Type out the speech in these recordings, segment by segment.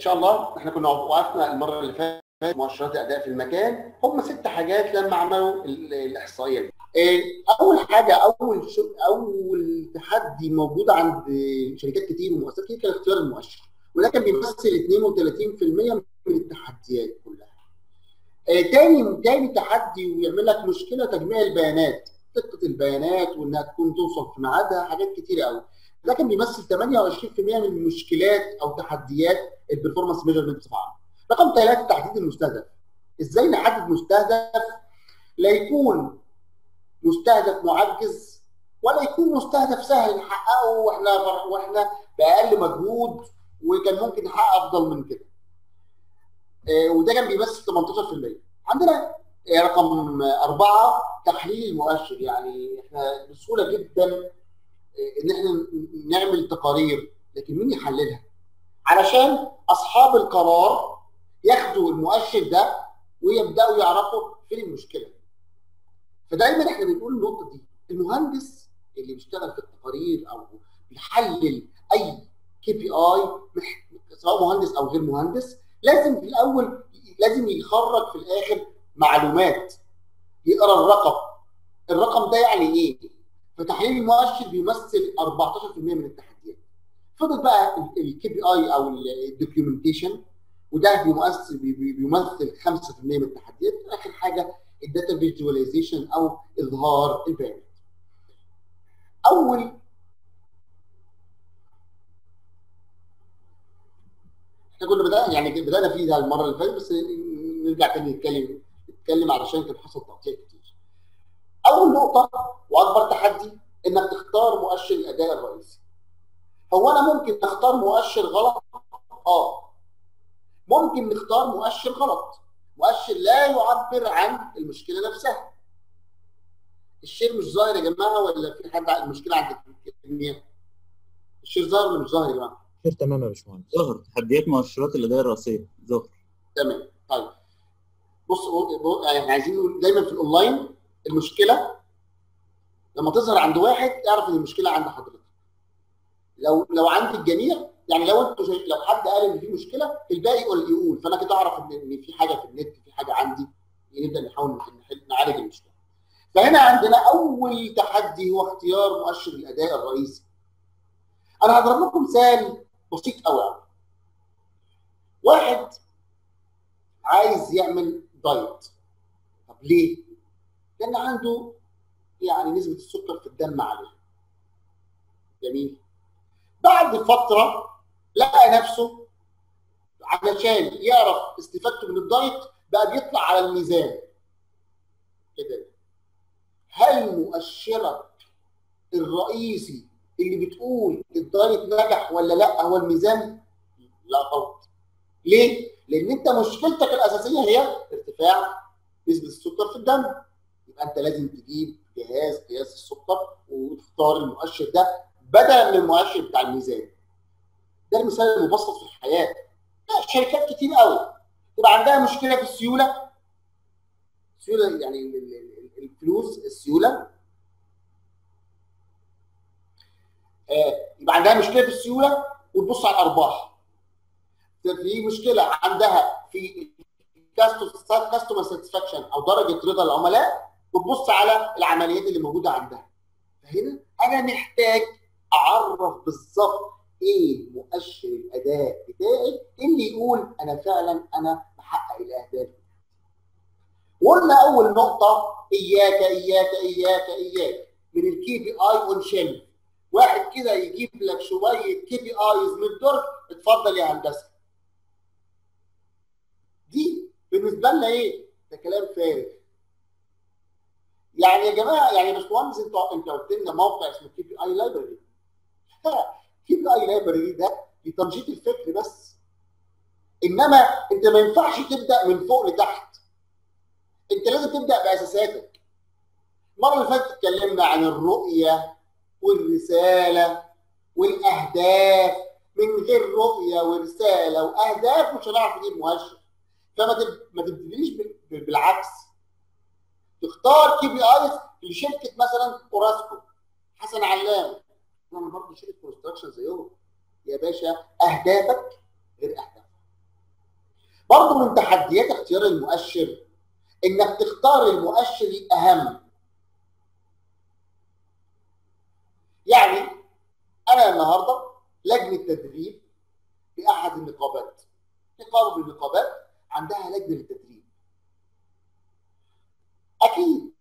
شاء الله احنا كنا وقفنا المره اللي فاتت مؤشرات الاداء في المكان هم ست حاجات لما عملوا ال- الاحصائيه دي. إيه، اول حاجه اول شو اول تحدي موجود عند شركات كتير ومؤسسات كتير كان اختيار المؤشر وده كان بيمثل 32% من التحديات كلها. آه، تاني تاني تحدي ويعمل لك مشكله تجميع البيانات دقه البيانات وانها تكون توصل في ميعادها حاجات كتيره قوي. ده كان بيمثل 28% من المشكلات او تحديات البرفورمانس ميجرمنت بصفه عامه. رقم ثلاثه تحديد المستهدف. ازاي نحدد مستهدف لا يكون مستهدف معجز ولا يكون مستهدف سهل نحققه واحنا واحنا باقل مجهود وكان ممكن نحقق افضل من كده. آه، وده كان بيمثل 18%. عندنا آه، رقم أربعة تحليل المؤشر يعني احنا بسهولة جدا آه، ان احنا نعمل تقارير لكن مين يحللها؟ علشان اصحاب القرار ياخدوا المؤشر ده ويبداوا يعرفوا فين المشكله. فدايما احنا بنقول النقطه دي المهندس اللي بيشتغل في التقارير او بيحلل اي كي بي اي سواء مهندس او غير مهندس لازم في الاول لازم يخرج في الاخر معلومات يقرا الرقم الرقم ده يعني ايه؟ فتحليل المؤشر بيمثل 14% من التحديات فضل بقى الكي بي اي او الدوكيومنتيشن وده بيمثل بي- بي- بيمثل 5% من التحديات اخر حاجه الداتا فيجواليزيشن او اظهار البيانات اول احنا كنا بدأنا يعني بدأنا فيه ده المرة اللي فاتت بس نرجع تاني نتكلم نتكلم علشان كان حصل تقطيع كتير. أول نقطة وأكبر تحدي إنك تختار مؤشر الأداء الرئيسي. هو أنا ممكن أختار مؤشر غلط؟ آه. ممكن نختار مؤشر غلط. مؤشر لا يعبر عن المشكلة نفسها. الشير مش ظاهر يا جماعة ولا في حد المشكلة عند الكمية؟ الشير ظاهر ولا مش ظاهر يا جماعة؟ خير تمام يا باشمهندس ظهر تحديات مؤشرات الاداء الرئيسيه ظهر تمام طيب بص بص- يعني عايزين نقول دايما في الاونلاين المشكله لما تظهر عند واحد اعرف ان المشكله عند حضرتك لو لو عند الجميع يعني لو انتوا شايف- لو حد قال ان في مشكله الباقي يقول يقول فانا كده اعرف ان إن في حاجه في النت في حاجه عندي نبدا نحاول نحل نعالج المشكله فهنا عندنا اول تحدي هو اختيار مؤشر الاداء الرئيسي انا هضرب لكم مثال بسيط قوي واحد عايز يعمل دايت طب ليه؟ لان عنده يعني نسبه السكر في الدم عاليه جميل بعد فتره لقى نفسه علشان يعرف استفادته من الدايت بقى بيطلع على الميزان كده هل مؤشرك الرئيسي اللي بتقول الدايت نجح ولا لا هو الميزان؟ لا غلط ليه؟ لان انت مشكلتك الاساسيه هي ارتفاع نسبه السكر في الدم يبقى انت لازم تجيب جهاز قياس السكر وتختار المؤشر ده بدلا من المؤشر بتاع الميزان ده المثال المبسط في الحياه لا شركات كتير قوي تبقى عندها مشكله في السيوله سيوله يعني ال- ال- ال- الفلوس السيوله آه، يبقى عندها مشكله في السيوله وتبص على الارباح في مشكله عندها في كاستمر ساتسفاكشن او درجه رضا العملاء وتبص على العمليات اللي موجوده عندها فهنا انا محتاج اعرف بالظبط ايه مؤشر الاداء بتاعي اللي يقول انا فعلا انا بحقق الاهداف وقلنا اول نقطه اياك اياك اياك اياك من الكي بي اي اون شيلف واحد كده يجيب لك شويه كي بي ايز من الدرج اتفضل يا هندسه دي بالنسبه لنا ايه؟ ده كلام فارغ. يعني يا جماعه يعني يا باشمهندس انت انت قلت لنا موقع اسمه كي بي اي لايبرري. كي بي اي لايبرري ده لتنشيط الفكر بس. انما انت ما ينفعش تبدا من فوق لتحت. انت لازم تبدا باساساتك. المره اللي فاتت اتكلمنا عن الرؤيه والرساله والاهداف من غير رؤيه ورساله واهداف مش هنعرف نجيب مؤشر. فما تب... ما تبتديش بال- بالعكس تختار كي بي ايز لشركه مثلا اوراسكو حسن علام انا برضه شركه كونستراكشن زيهم يا باشا اهدافك غير اهدافك برضه من تحديات اختيار المؤشر انك تختار المؤشر الاهم يعني انا النهارده لجنه تدريب في احد النقابات نقابه من النقابات عندها لجنه للتدريب اكيد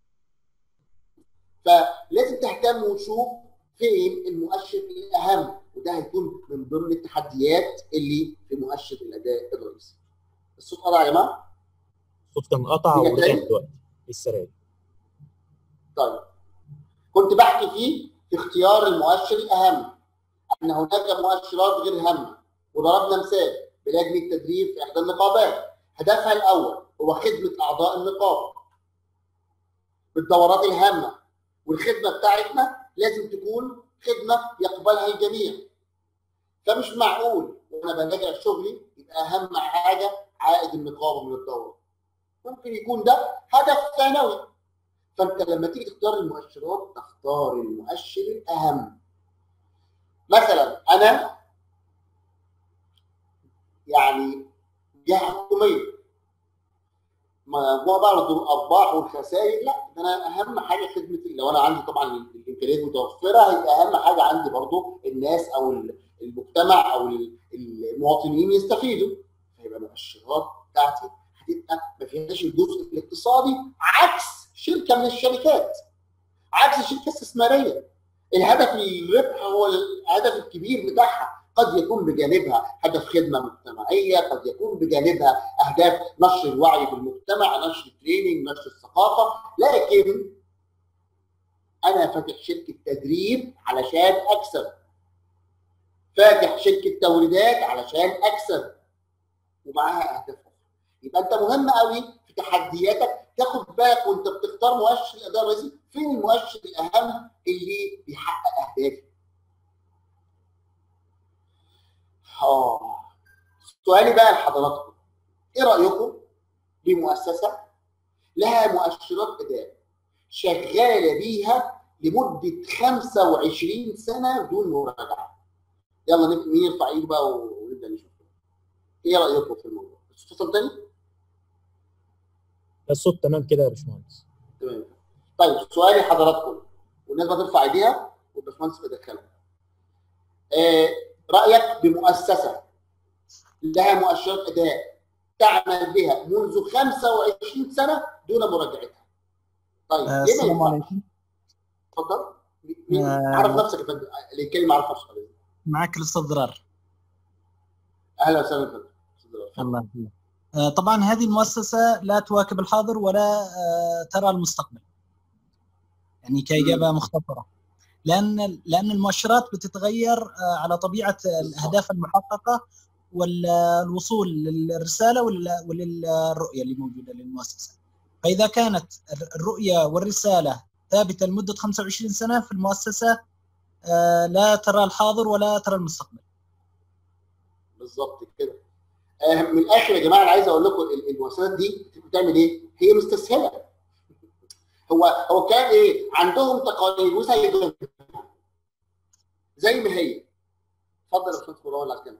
فلازم تهتم وتشوف فين المؤشر الاهم وده هيكون من ضمن التحديات اللي في مؤشر الاداء الرئيسي الصوت قطع يا جماعه الصوت كان قطع رجع ورجع تاني؟ دلوقتي لسه راجع طيب كنت بحكي فيه في اختيار المؤشر الاهم ان هناك مؤشرات غير هامه وضربنا مثال بلجنه تدريب في احدى النقابات هدفها الاول هو خدمه اعضاء النقابه بالدورات الهامه والخدمه بتاعتنا لازم تكون خدمه يقبلها الجميع فمش معقول وانا براجع شغلي يبقى اهم حاجه عائد النقابه من الدوره ممكن يكون ده هدف ثانوي فانت لما تيجي تختار المؤشرات تختار المؤشر الاهم مثلا انا يعني جهه حكوميه موضوع بقى الارباح والخسائر لا ده انا اهم حاجه خدمه لو انا عندي طبعا الامكانيات متوفره هيبقى اهم حاجه عندي برضو الناس او المجتمع او المواطنين يستفيدوا فيبقى المؤشرات بتاعتي هتبقى ما فيهاش الجزء الاقتصادي عكس شركه من الشركات عكس شركه استثماريه الهدف الربح هو الهدف الكبير بتاعها قد يكون بجانبها هدف خدمه مجتمعيه قد يكون بجانبها اهداف نشر الوعي بالمجتمع نشر التريننج نشر الثقافه لكن انا فاتح شركه تدريب علشان اكسب فاتح شركه توريدات علشان اكسب ومعاها اهداف اخرى يبقى انت مهم قوي في تحدياتك تاخد بالك وانت بتختار مؤشر الاداء الرئيسي فين المؤشر الاهم اللي بيحقق اهدافي اه سؤالي بقى لحضراتكم ايه رايكم بمؤسسه لها مؤشرات اداء شغاله بيها لمده 25 سنه بدون مراجعه يلا مين يرفع ايده بقى ونبدا نشوف ايه رايكم في الموضوع الصوت تاني الصوت تمام كده يا باشمهندس تمام طيب سؤالي حضراتكم والناس بترفع ايديها والباشمهندس بيدخلها آه رايك بمؤسسه لها مؤشرات اداء تعمل بها منذ 25 سنه دون مراجعتها طيب آه، ليه ما السلام ينفعش؟ عليكم اتفضل مين آه. عرف نفسك يا فندم اللي يتكلم عرف نفسه حضرتك. معك الاستاذ ضرار اهلا وسهلا فندم اتفضل. الله يحفظك آه، طبعا هذه المؤسسه لا تواكب الحاضر ولا آه، ترى المستقبل يعني كاجابه مختصره لان لان المؤشرات بتتغير آه، على طبيعه الاهداف المحققه والوصول للرساله ولل- وللرؤيه اللي موجوده للمؤسسه فاذا كانت الرؤيه والرساله ثابته لمده 25 سنه في المؤسسه آه، لا ترى الحاضر ولا ترى المستقبل بالظبط كده آه، من الاخر يا جماعه انا عايز اقول لكم ال- المؤسسات دي بتعمل ايه؟ هي مستسهله هو هو كان ايه؟ عندهم تقارير وسيدهم زي ما هي اتفضل يا استاذ مروان العسكري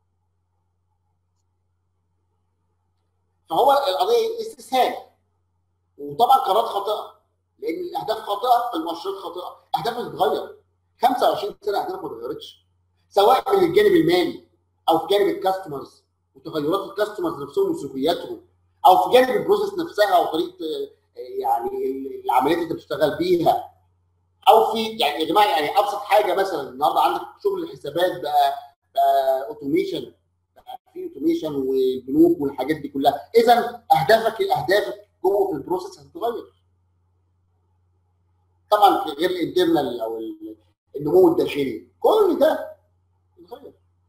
فهو القضيه استسهال وطبعا قرارات خاطئه لان الاهداف خاطئه المؤشرات خاطئه اهداف بتتغير 25 سنه اهداف ما اتغيرتش سواء من الجانب المالي او في جانب الكاستمرز وتغيرات الكاستمرز نفسهم وسلوكياتهم او في جانب البروسيس نفسها وطريقه آه، يعني ال- العمليات اللي انت بتشتغل بيها او في يعني يا جماعه يعني ابسط حاجه مثلا النهارده عندك شغل الحسابات بقى بقى اوتوميشن بقى في اوتوميشن والبنوك والحاجات دي كلها اذا اهدافك اهدافك جوه في البروسيس هتتغير طبعا غير الانترنال او ال- النمو الداخلي كل ده يتغير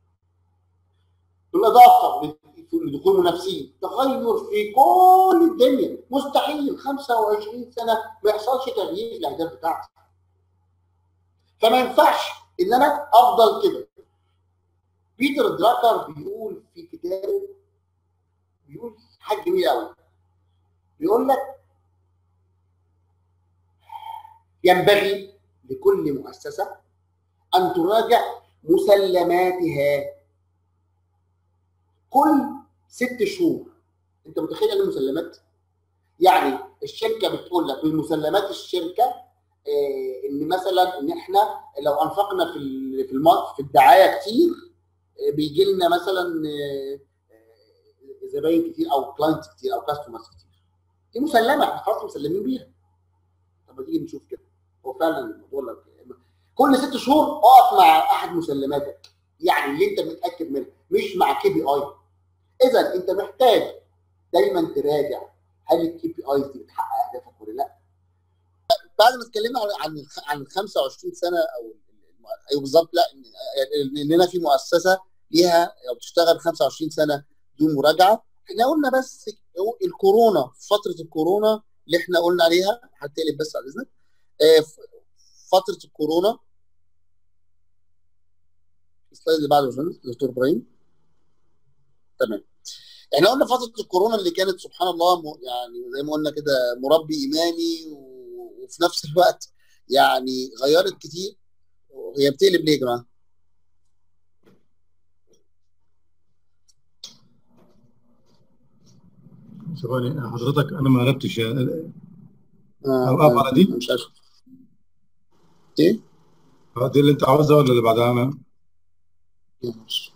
بالاضافه لدخول منافسين تغير في كل الدنيا مستحيل 25 سنه ما يحصلش تغيير في الاهداف بتاعتي فما ينفعش ان انا افضل كده بيتر دراكر بيقول في كتابه بيقول حاجه جميله قوي بيقول لك ينبغي لكل مؤسسه ان تراجع مسلماتها كل ست شهور انت متخيل يعني المسلمات يعني الشركه بتقول لك من مسلمات الشركه آه، ان مثلا ان احنا لو انفقنا في ال- في الم- في الدعايه كتير آه، بيجي لنا مثلا آه، آه، زباين كتير او كلاينتس كتير او كاستمرز كتير دي مسلمه احنا خلاص مسلمين بيها طب ما تيجي نشوف كده هو فعلا الموضوع لك كل ست شهور اقف مع احد مسلماتك يعني اللي انت متاكد منها مش مع كي بي اي اذا انت محتاج دايما تراجع هل الكي بي ايز دي بتحقق اهدافك ولا لا بعد ما اتكلمنا عن عن الخ- عن ال 25 سنه او الم- ايوه بالظبط لا إن- اننا في مؤسسه ليها او بتشتغل 25 سنه بدون مراجعه احنا قلنا بس الكورونا فتره الكورونا اللي احنا قلنا عليها هتقلب بس على اذنك آه، ف- فتره الكورونا السلايد اللي بعده يا باشمهندس دكتور ابراهيم تمام احنا قلنا فتره الكورونا اللي كانت سبحان الله م- يعني زي ما قلنا كده مربي ايماني و- وفي نفس الوقت يعني غيرت كتير هي بتقلب ليه يا جماعه؟ ثواني حضرتك انا ما قلبتش آه، أوقف على دي؟ مش عارف ايه؟ دي اللي انت عاوزها ولا اللي بعدها انا ماشي.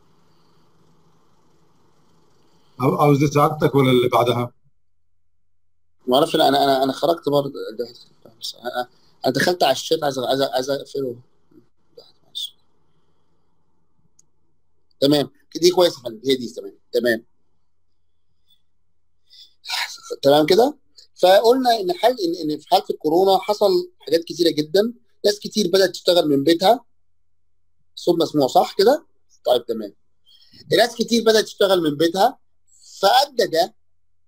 عاو- عاوز دي سعادتك ولا اللي بعدها ما اعرفش انا انا انا خرجت برضه بس انا انا دخلت على الشات عايز عايز عايز اقفله ماشي. تمام دي كويسه يا فندم هي دي تمام تمام تمام كده فقلنا ان حال ان ان في حاله الكورونا حصل حاجات كتيره جدا ناس كتير بدات تشتغل من بيتها صوت مسموع صح كده طيب تمام ناس كتير بدات تشتغل من بيتها فادى ده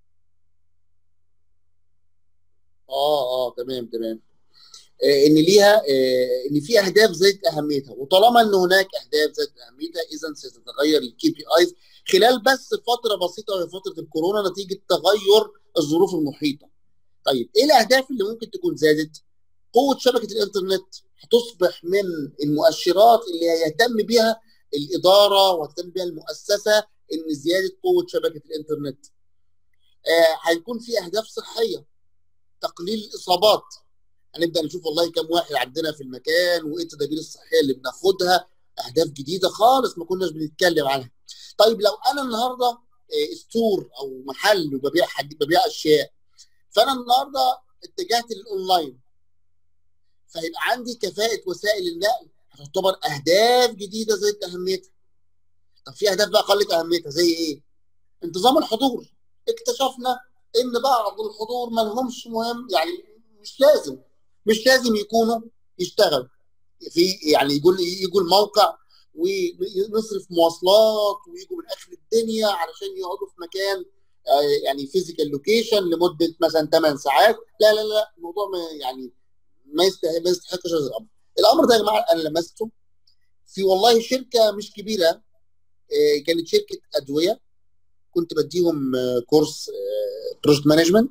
اه اه تمام تمام آه، ان ليها آه، ان في اهداف ذات اهميتها وطالما ان هناك اهداف ذات اهميتها اذا ستتغير الكي بي ايز خلال بس فتره بسيطه وهي فتره الكورونا نتيجه تغير الظروف المحيطه. طيب ايه الاهداف اللي ممكن تكون زادت؟ قوه شبكه الانترنت هتصبح من المؤشرات اللي هيهتم بها الاداره وهتهتم بها المؤسسه ان زياده قوه شبكه الانترنت. آه هيكون في اهداف صحيه تقليل الاصابات هنبدا نشوف والله كم واحد عندنا في المكان وايه التدابير الصحيه اللي بناخدها اهداف جديده خالص ما كناش بنتكلم عنها طيب لو انا النهارده آه، ستور او محل وببيع حاج- ببيع اشياء فانا النهارده اتجهت للاونلاين فهيبقى عندي كفاءه وسائل النقل هتعتبر اهداف جديده ذات اهميتها طب في اهداف بقى قلت اهميتها زي ايه؟ انتظام الحضور اكتشفنا ان بعض الحضور ما لهمش مهم يعني مش لازم مش لازم يكونوا يشتغلوا في يعني يقول يجوا الموقع ونصرف مواصلات ويجوا من اخر الدنيا علشان يقعدوا في مكان آه، يعني فيزيكال لوكيشن لمده مثلا 8 ساعات لا لا لا الموضوع ما يعني ما يستحق ما يستحقش هذا الامر الامر ده يا جماعه انا لمسته في والله شركه مش كبيره آه، كانت شركه ادويه كنت بديهم آه، كورس بروجكت مانجمنت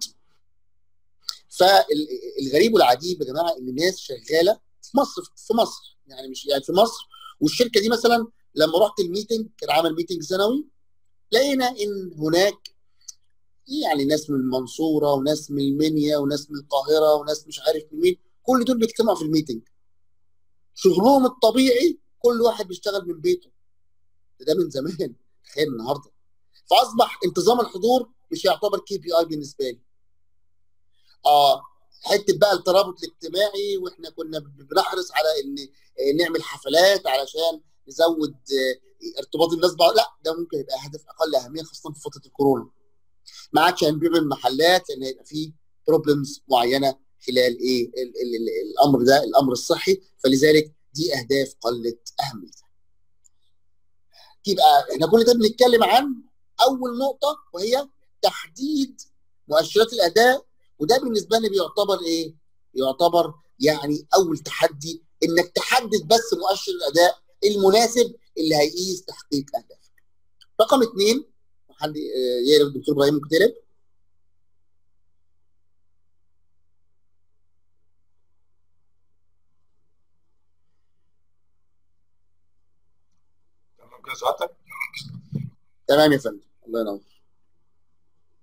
فالغريب والعجيب يا جماعه ان الناس شغاله في مصر في مصر يعني مش يعني في مصر والشركه دي مثلا لما رحت الميتنج كان عامل ميتنج سنوي لقينا ان هناك يعني ناس من المنصوره وناس من المنيا وناس من القاهره وناس مش عارف من مين كل دول بيجتمعوا في الميتنج شغلهم الطبيعي كل واحد بيشتغل من بيته ده من زمان تخيل النهارده فاصبح انتظام الحضور مش يعتبر كي بي اي بالنسبه لي اه حته بقى الترابط الاجتماعي واحنا كنا بنحرص على ان آه، نعمل حفلات علشان نزود آه، ارتباط الناس ببعض لا ده ممكن يبقى هدف اقل اهميه خاصه في فتره الكورونا ما عادش هنبيع المحلات لان هيبقى فيه بروبلمز معينه خلال ايه ال ال ال الامر ده الامر الصحي فلذلك دي اهداف قلت اهميتها يبقى احنا كل ده بنتكلم عن اول نقطه وهي تحديد مؤشرات الاداء وده بالنسبه لي بيعتبر ايه؟ يعتبر يعني اول تحدي انك تحدد بس مؤشر الاداء المناسب اللي هيقيس تحقيق اهدافك. رقم اثنين حد آه، يا الدكتور ابراهيم ممكن تقلب تمام كده سعادتك تمام يا فندم الله ينور.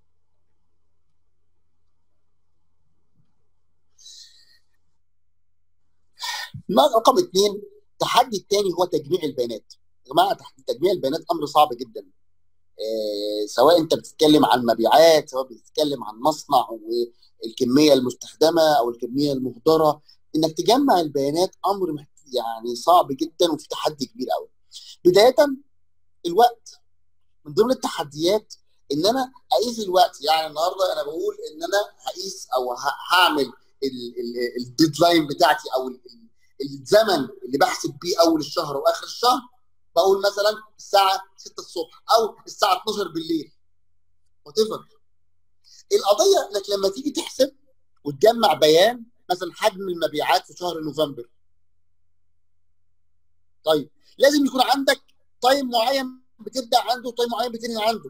رقم اثنين التحدي الثاني هو تجميع البيانات يا جماعه تجميع البيانات امر صعب جدا آه سواء انت بتتكلم عن مبيعات سواء بتتكلم عن مصنع والكميه المستخدمه او الكميه المهدره انك تجمع البيانات امر يعني صعب جدا وفي تحدي كبير قوي بدايه الوقت من ضمن التحديات ان انا اقيس الوقت يعني النهارده انا بقول ان انا هقيس او هعمل الديدلاين بتاعتي او الزمن اللي بحسب بيه اول الشهر واخر الشهر بقول مثلا الساعه 6 الصبح او الساعه 12 بالليل وات القضيه انك لما تيجي تحسب وتجمع بيان مثلا حجم المبيعات في شهر نوفمبر طيب لازم يكون عندك تايم معين بتبدا عنده وتايم معين بتنهي عنده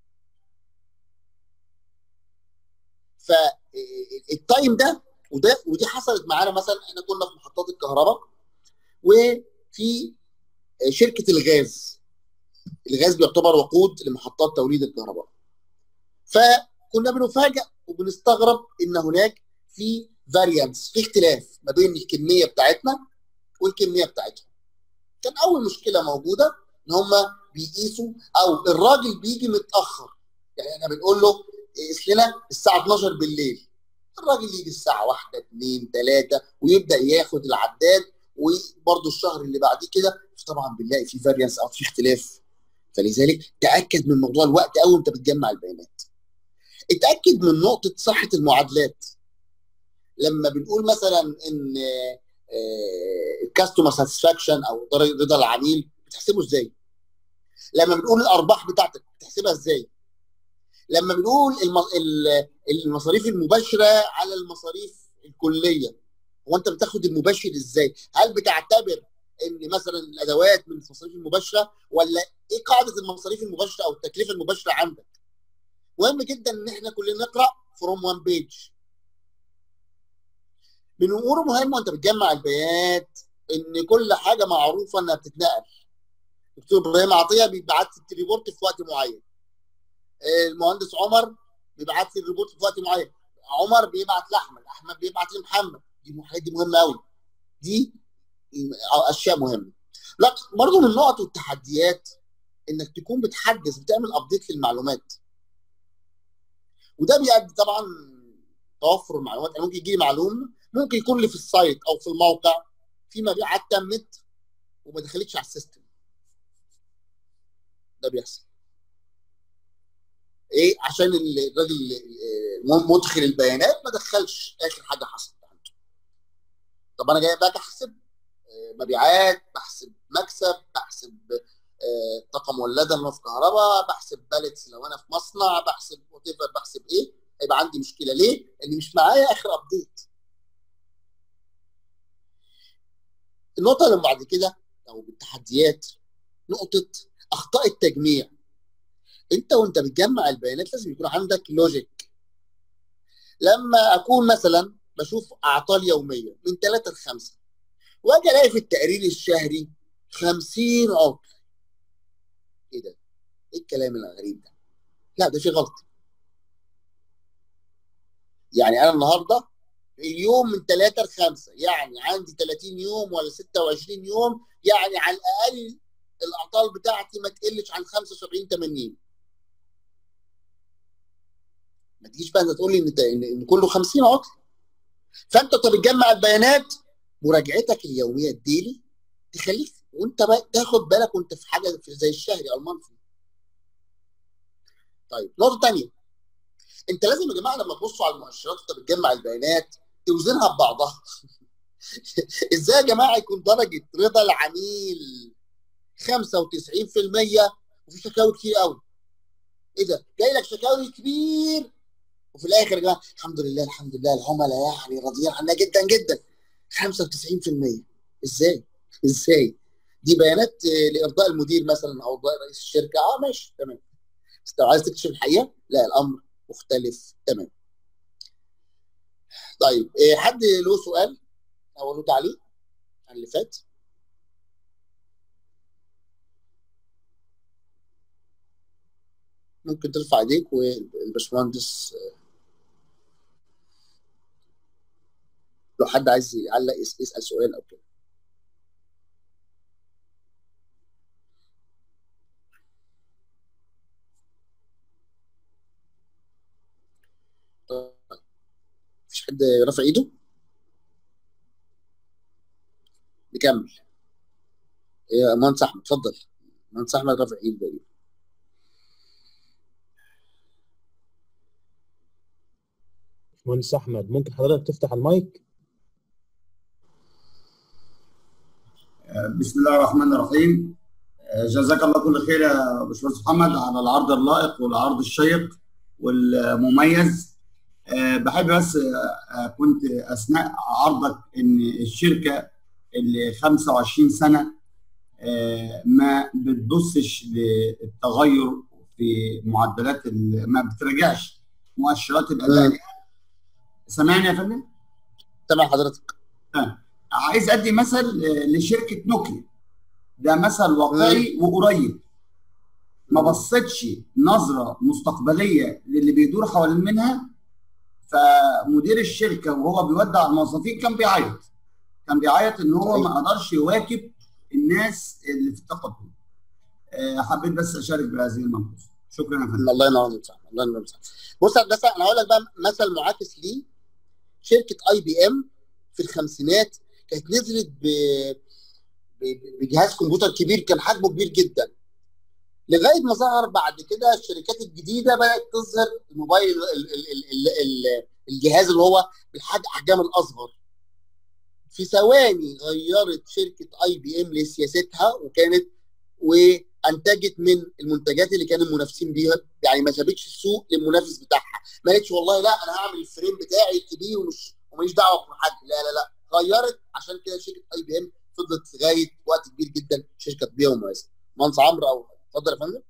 فالتايم ده وده ودي حصلت معانا مثلا احنا كنا في محطات الكهرباء وفي شركه الغاز الغاز بيعتبر وقود لمحطات توليد الكهرباء فكنا بنفاجئ وبنستغرب ان هناك في فاريانس في اختلاف ما بين الكميه بتاعتنا والكميه بتاعتهم كان اول مشكله موجوده ان هم بيقيسوا او الراجل بيجي متاخر يعني احنا بنقول له قيس لنا الساعه 12 بالليل الراجل يجي الساعه 1 2 3 ويبدا ياخد العداد وبرده الشهر اللي بعديه كده طبعا بنلاقي في فاريانس او في اختلاف فلذلك تاكد من موضوع الوقت قوي وانت بتجمع البيانات اتاكد من نقطه صحه المعادلات لما بنقول مثلا ان الكاستمر ساتسفاكشن او رضا العميل بتحسبه ازاي لما بنقول الارباح بتاعتك بتحسبها ازاي لما بنقول المصاريف المباشره على المصاريف الكليه هو انت بتاخد المباشر ازاي هل بتعتبر ان مثلا الادوات من المصاريف المباشره ولا ايه قاعده المصاريف المباشره او التكلفه المباشره عندك مهم جدا ان احنا كلنا نقرا فروم وان بيج من الامور المهمه وانت بتجمع البيانات ان كل حاجه معروفه انها بتتنقل دكتور ابراهيم عطيه بيبعت لي الريبورت في وقت معين المهندس عمر بيبعت لي الريبورت في وقت معين عمر بيبعت لاحمد احمد بيبعت لمحمد دي دي مهمه قوي دي اشياء مهمه لا برضه من النقط والتحديات انك تكون بتحدث بتعمل ابديت للمعلومات وده بيؤدي طبعا توفر المعلومات يعني ممكن يجي لي معلومه ممكن يكون لي في السايت او في الموقع في مبيعات تمت وما دخلتش على السيستم ده بيحصل ايه عشان الراجل مدخل البيانات ما دخلش اخر حاجه حصلت عنده طب انا جاي بقى احسب مبيعات بحسب مكسب بحسب طاقه مولده لو في كهرباء بحسب باليتس لو انا في مصنع بحسب وات بحسب ايه هيبقى عندي مشكله ليه؟ لان مش معايا اخر ابديت النقطه اللي بعد كده او بالتحديات نقطه اخطاء التجميع انت وانت بتجمع البيانات لازم يكون عندك لوجيك لما اكون مثلا بشوف اعطال يوميه من 3 ل 5 واجي الاقي في التقرير الشهري 50 عطل ايه ده؟ ايه الكلام الغريب ده؟ لا ده في غلط يعني انا النهارده اليوم من 3 ل 5 يعني عندي 30 يوم ولا 26 يوم يعني على الاقل الاعطال بتاعتي ما تقلش عن 75 80 ما تجيش بقى تقول لي ان ان كله 50 عطل فانت طب بتجمع البيانات مراجعتك اليوميه الديلي تخليك وانت بقى تاخد بالك وانت في حاجه زي الشهري او المنثلي طيب نقطه ثانيه انت لازم يا جماعه لما تبصوا على المؤشرات وانت بتجمع البيانات توزنها ببعضها ازاي يا جماعه يكون درجه رضا العميل 95% وفي شكاوي كتير قوي ايه ده جاي لك شكاوي كبير وفي الاخر يا جماعه الحمد لله الحمد لله العملاء يعني راضيين عنها جدا جدا 95% ازاي ازاي دي بيانات لارضاء المدير مثلا او ارضاء رئيس الشركه اه ماشي تمام بس لو عايز تكتشف الحقيقه لا الامر مختلف تمام طيب إيه حد له سؤال او له تعليق عن اللي فات ممكن ترفع ايديك والباشمهندس لو حد عايز يعلق يسال سؤال او كده حد رافع ايده نكمل يا مهندس احمد اتفضل مهندس احمد رافع ايده تقريبا باشمهندس احمد ممكن حضرتك تفتح المايك بسم الله الرحمن الرحيم جزاك الله كل خير يا باشمهندس محمد على العرض اللائق والعرض الشيق والمميز أه، بحب بس أه، كنت اثناء عرضك ان الشركه اللي 25 سنه أه، ما بتبصش للتغير في معدلات ال- ما بتراجعش مؤشرات الاداء مم. سامعني يا فندم؟ تمام حضرتك عايز ادي مثل لشركه نوكيا ده مثل واقعي وقريب ما بصتش نظره مستقبليه للي بيدور حوالين منها فمدير الشركه وهو بيودع الموظفين كان بيعيط كان بيعيط ان هو ما قدرش يواكب الناس اللي في التقدم آه، حبيت بس اشارك بهذه الملحوظه شكرا يا فندم الله ينور عليك الله ينور عليك بص يا هندسه انا هقول لك بقى مثل معاكس ليه شركه اي بي ام في الخمسينات كانت نزلت ب... ب- بجهاز كمبيوتر كبير كان حجمه كبير جدا لغايه ما ظهر بعد كده الشركات الجديده بدات تظهر الموبايل ال... ال... ال... ال... ال... الجهاز اللي هو بالحجم احجام الاصغر في ثواني غيرت شركه اي بي ام لسياستها وكانت وانتجت من المنتجات اللي كانوا المنافسين بيها يعني ما سابتش السوق للمنافس بتاعها ما قالتش والله لا انا هعمل الفريم بتاعي كبير ومش وماليش دعوه بحد لا لا لا غيرت عشان كده شركه اي بي ام فضلت لغايه وقت كبير جدا شركه كبيره ومميزه مهندس عمرو او اتفضل يا فندم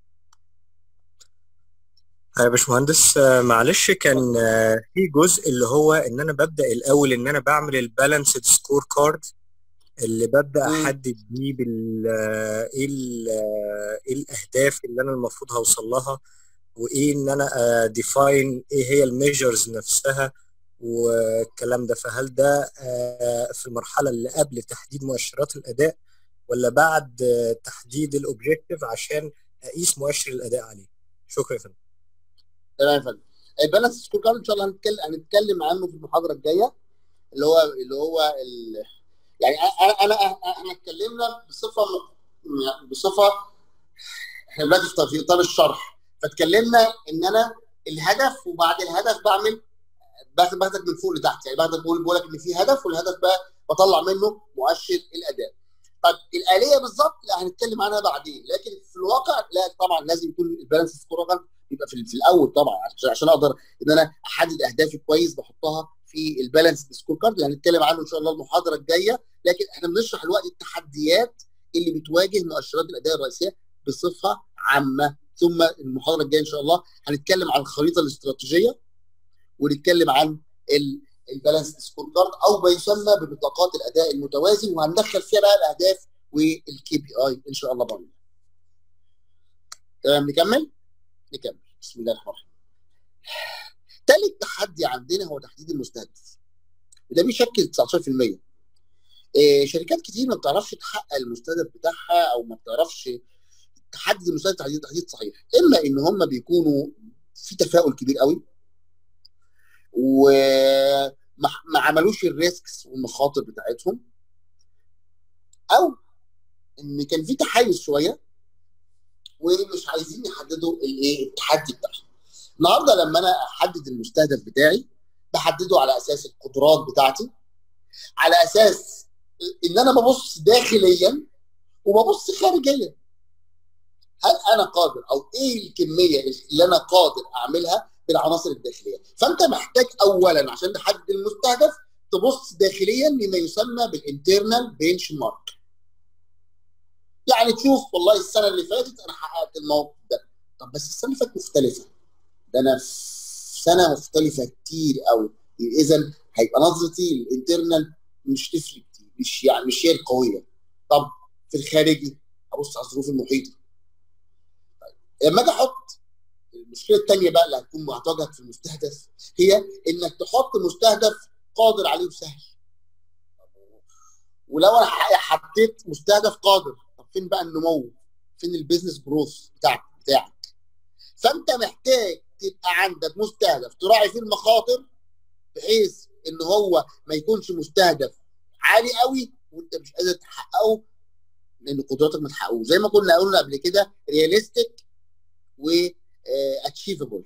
يا باشمهندس آه، معلش كان آه، في جزء اللي هو ان انا ببدا الاول ان انا بعمل البالانسد سكور كارد اللي ببدا مم. احدد بيه بال آه، ايه ال- آه، ايه الاهداف اللي انا المفروض هوصل لها وايه ان انا ديفاين ايه هي الميجرز نفسها والكلام ده فهل ده آه، في المرحله اللي قبل تحديد مؤشرات الاداء ولا بعد آه، تحديد الاوبجيكتيف عشان اقيس مؤشر الاداء عليه شكرا يا فندم تمام يا فندم البالانس سكور كارد ان شاء الله هنتكلم هنتكلم عنه في المحاضره الجايه اللي هو اللي هو ال... يعني انا انا احنا اتكلمنا بصفه م- بصفه احنا دلوقتي في- في اطار الشرح فاتكلمنا ان انا الهدف وبعد الهدف بعمل باخد باخدك من فوق لتحت يعني باخدك بقول بقول لك ان في هدف والهدف بقى بطلع منه مؤشر الاداء طيب الاليه بالظبط لا هنتكلم عنها بعدين لكن في الواقع لا طبعا لازم يكون البالانس سكور يبقى في, في الاول طبعا عشان عشان اقدر ان انا احدد اهدافي كويس بحطها في البالانس سكور كارد اللي هنتكلم عنه ان شاء الله المحاضره الجايه لكن احنا بنشرح الوقت التحديات اللي بتواجه مؤشرات الاداء الرئيسيه بصفه عامه ثم المحاضره الجايه ان شاء الله هنتكلم عن الخريطه الاستراتيجيه ونتكلم عن ال- البالانس سكور كارد او ما يسمى ببطاقات الاداء المتوازن وهندخل فيها بقى الاهداف والكي بي اي ان شاء الله باذن الله. تمام نكمل؟ نكمل بسم الله الرحمن الرحيم. ثالث تحدي عندنا هو تحديد المستهدف. وده بيشكل 19%. إيه شركات كتير ما بتعرفش تحقق المستهدف بتاعها او ما بتعرفش تحدد المستهدف تحديد تحديد صحيح، اما ان هم بيكونوا في تفاؤل كبير قوي وما ما عملوش الريسكس والمخاطر بتاعتهم او ان كان في تحيز شويه ومش عايزين يحددوا الايه التحدي بتاعهم النهارده لما انا احدد المستهدف بتاعي بحدده على اساس القدرات بتاعتي على اساس ان انا ببص داخليا وببص خارجيا هل انا قادر او ايه الكميه اللي انا قادر اعملها بالعناصر الداخليه فانت محتاج اولا عشان تحدد المستهدف تبص داخليا لما يسمى بالانترنال بنش مارك يعني تشوف والله السنه اللي فاتت انا حققت الموقف ده طب بس السنه اللي فاتت مختلفه ده انا في سنه مختلفه كتير قوي اذا هيبقى نظرتي الانترنال مش تفرق كتير مش يعني مش هي القويه طب في الخارجي ابص على الظروف المحيطه طيب لما اجي احط المشكله الثانيه بقى اللي هتكون هتواجهك في المستهدف هي انك تحط مستهدف قادر عليه وسهل ولو انا حطيت مستهدف قادر طب فين بقى النمو فين البيزنس جروث بتاعك بتاعك فانت محتاج تبقى عندك مستهدف تراعي فيه المخاطر بحيث ان هو ما يكونش مستهدف عالي قوي وانت مش قادر تحققه لان قدراتك ما تحققوش زي ما كنا قلنا قبل كده رياليستيك و اتشيفبل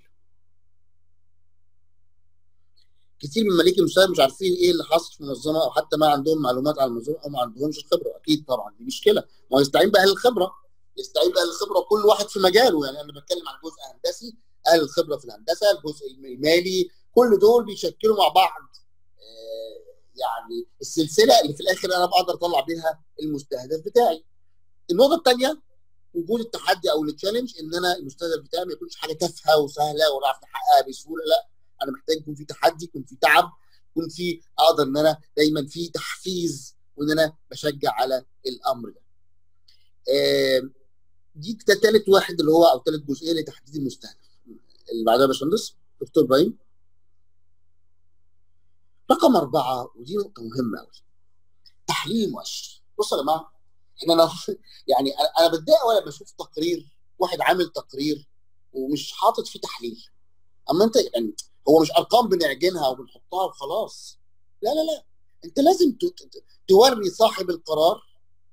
كتير من ملاك المستهدف مش عارفين ايه اللي حاصل في المنظمه او حتى ما عندهم معلومات عن المنظمه او ما عندهمش الخبره اكيد طبعا دي مشكله ما هو يستعين باهل الخبره يستعين باهل الخبره كل واحد في مجاله يعني انا بتكلم عن جزء هندسي اهل الخبره في الهندسه الجزء المالي كل دول بيشكلوا مع بعض آه، يعني السلسله اللي في الاخر انا بقدر اطلع بيها المستهدف بتاعي النقطه الثانيه وجود التحدي او التشالنج ان انا المستهدف بتاعي ما يكونش حاجه تافهه وسهله ونعرف نحققها بسهوله لا انا محتاج يكون في تحدي يكون في تعب يكون في اقدر ان انا دايما في تحفيز وان انا بشجع على الامر ده. آه، دي ده ثالث واحد اللي هو او ثالث جزئيه لتحديد المستهدف. اللي بعدها يا باشمهندس دكتور ابراهيم. رقم اربعه ودي نقطه مهمه قوي. تحليل المؤشر. بصوا يا جماعه احنا انا يعني انا أنا بتضايق ولا بشوف تقرير واحد عامل تقرير ومش حاطط فيه تحليل. اما انت يعني هو مش ارقام بنعجنها وبنحطها وخلاص لا لا لا انت لازم ت- ت- توري صاحب القرار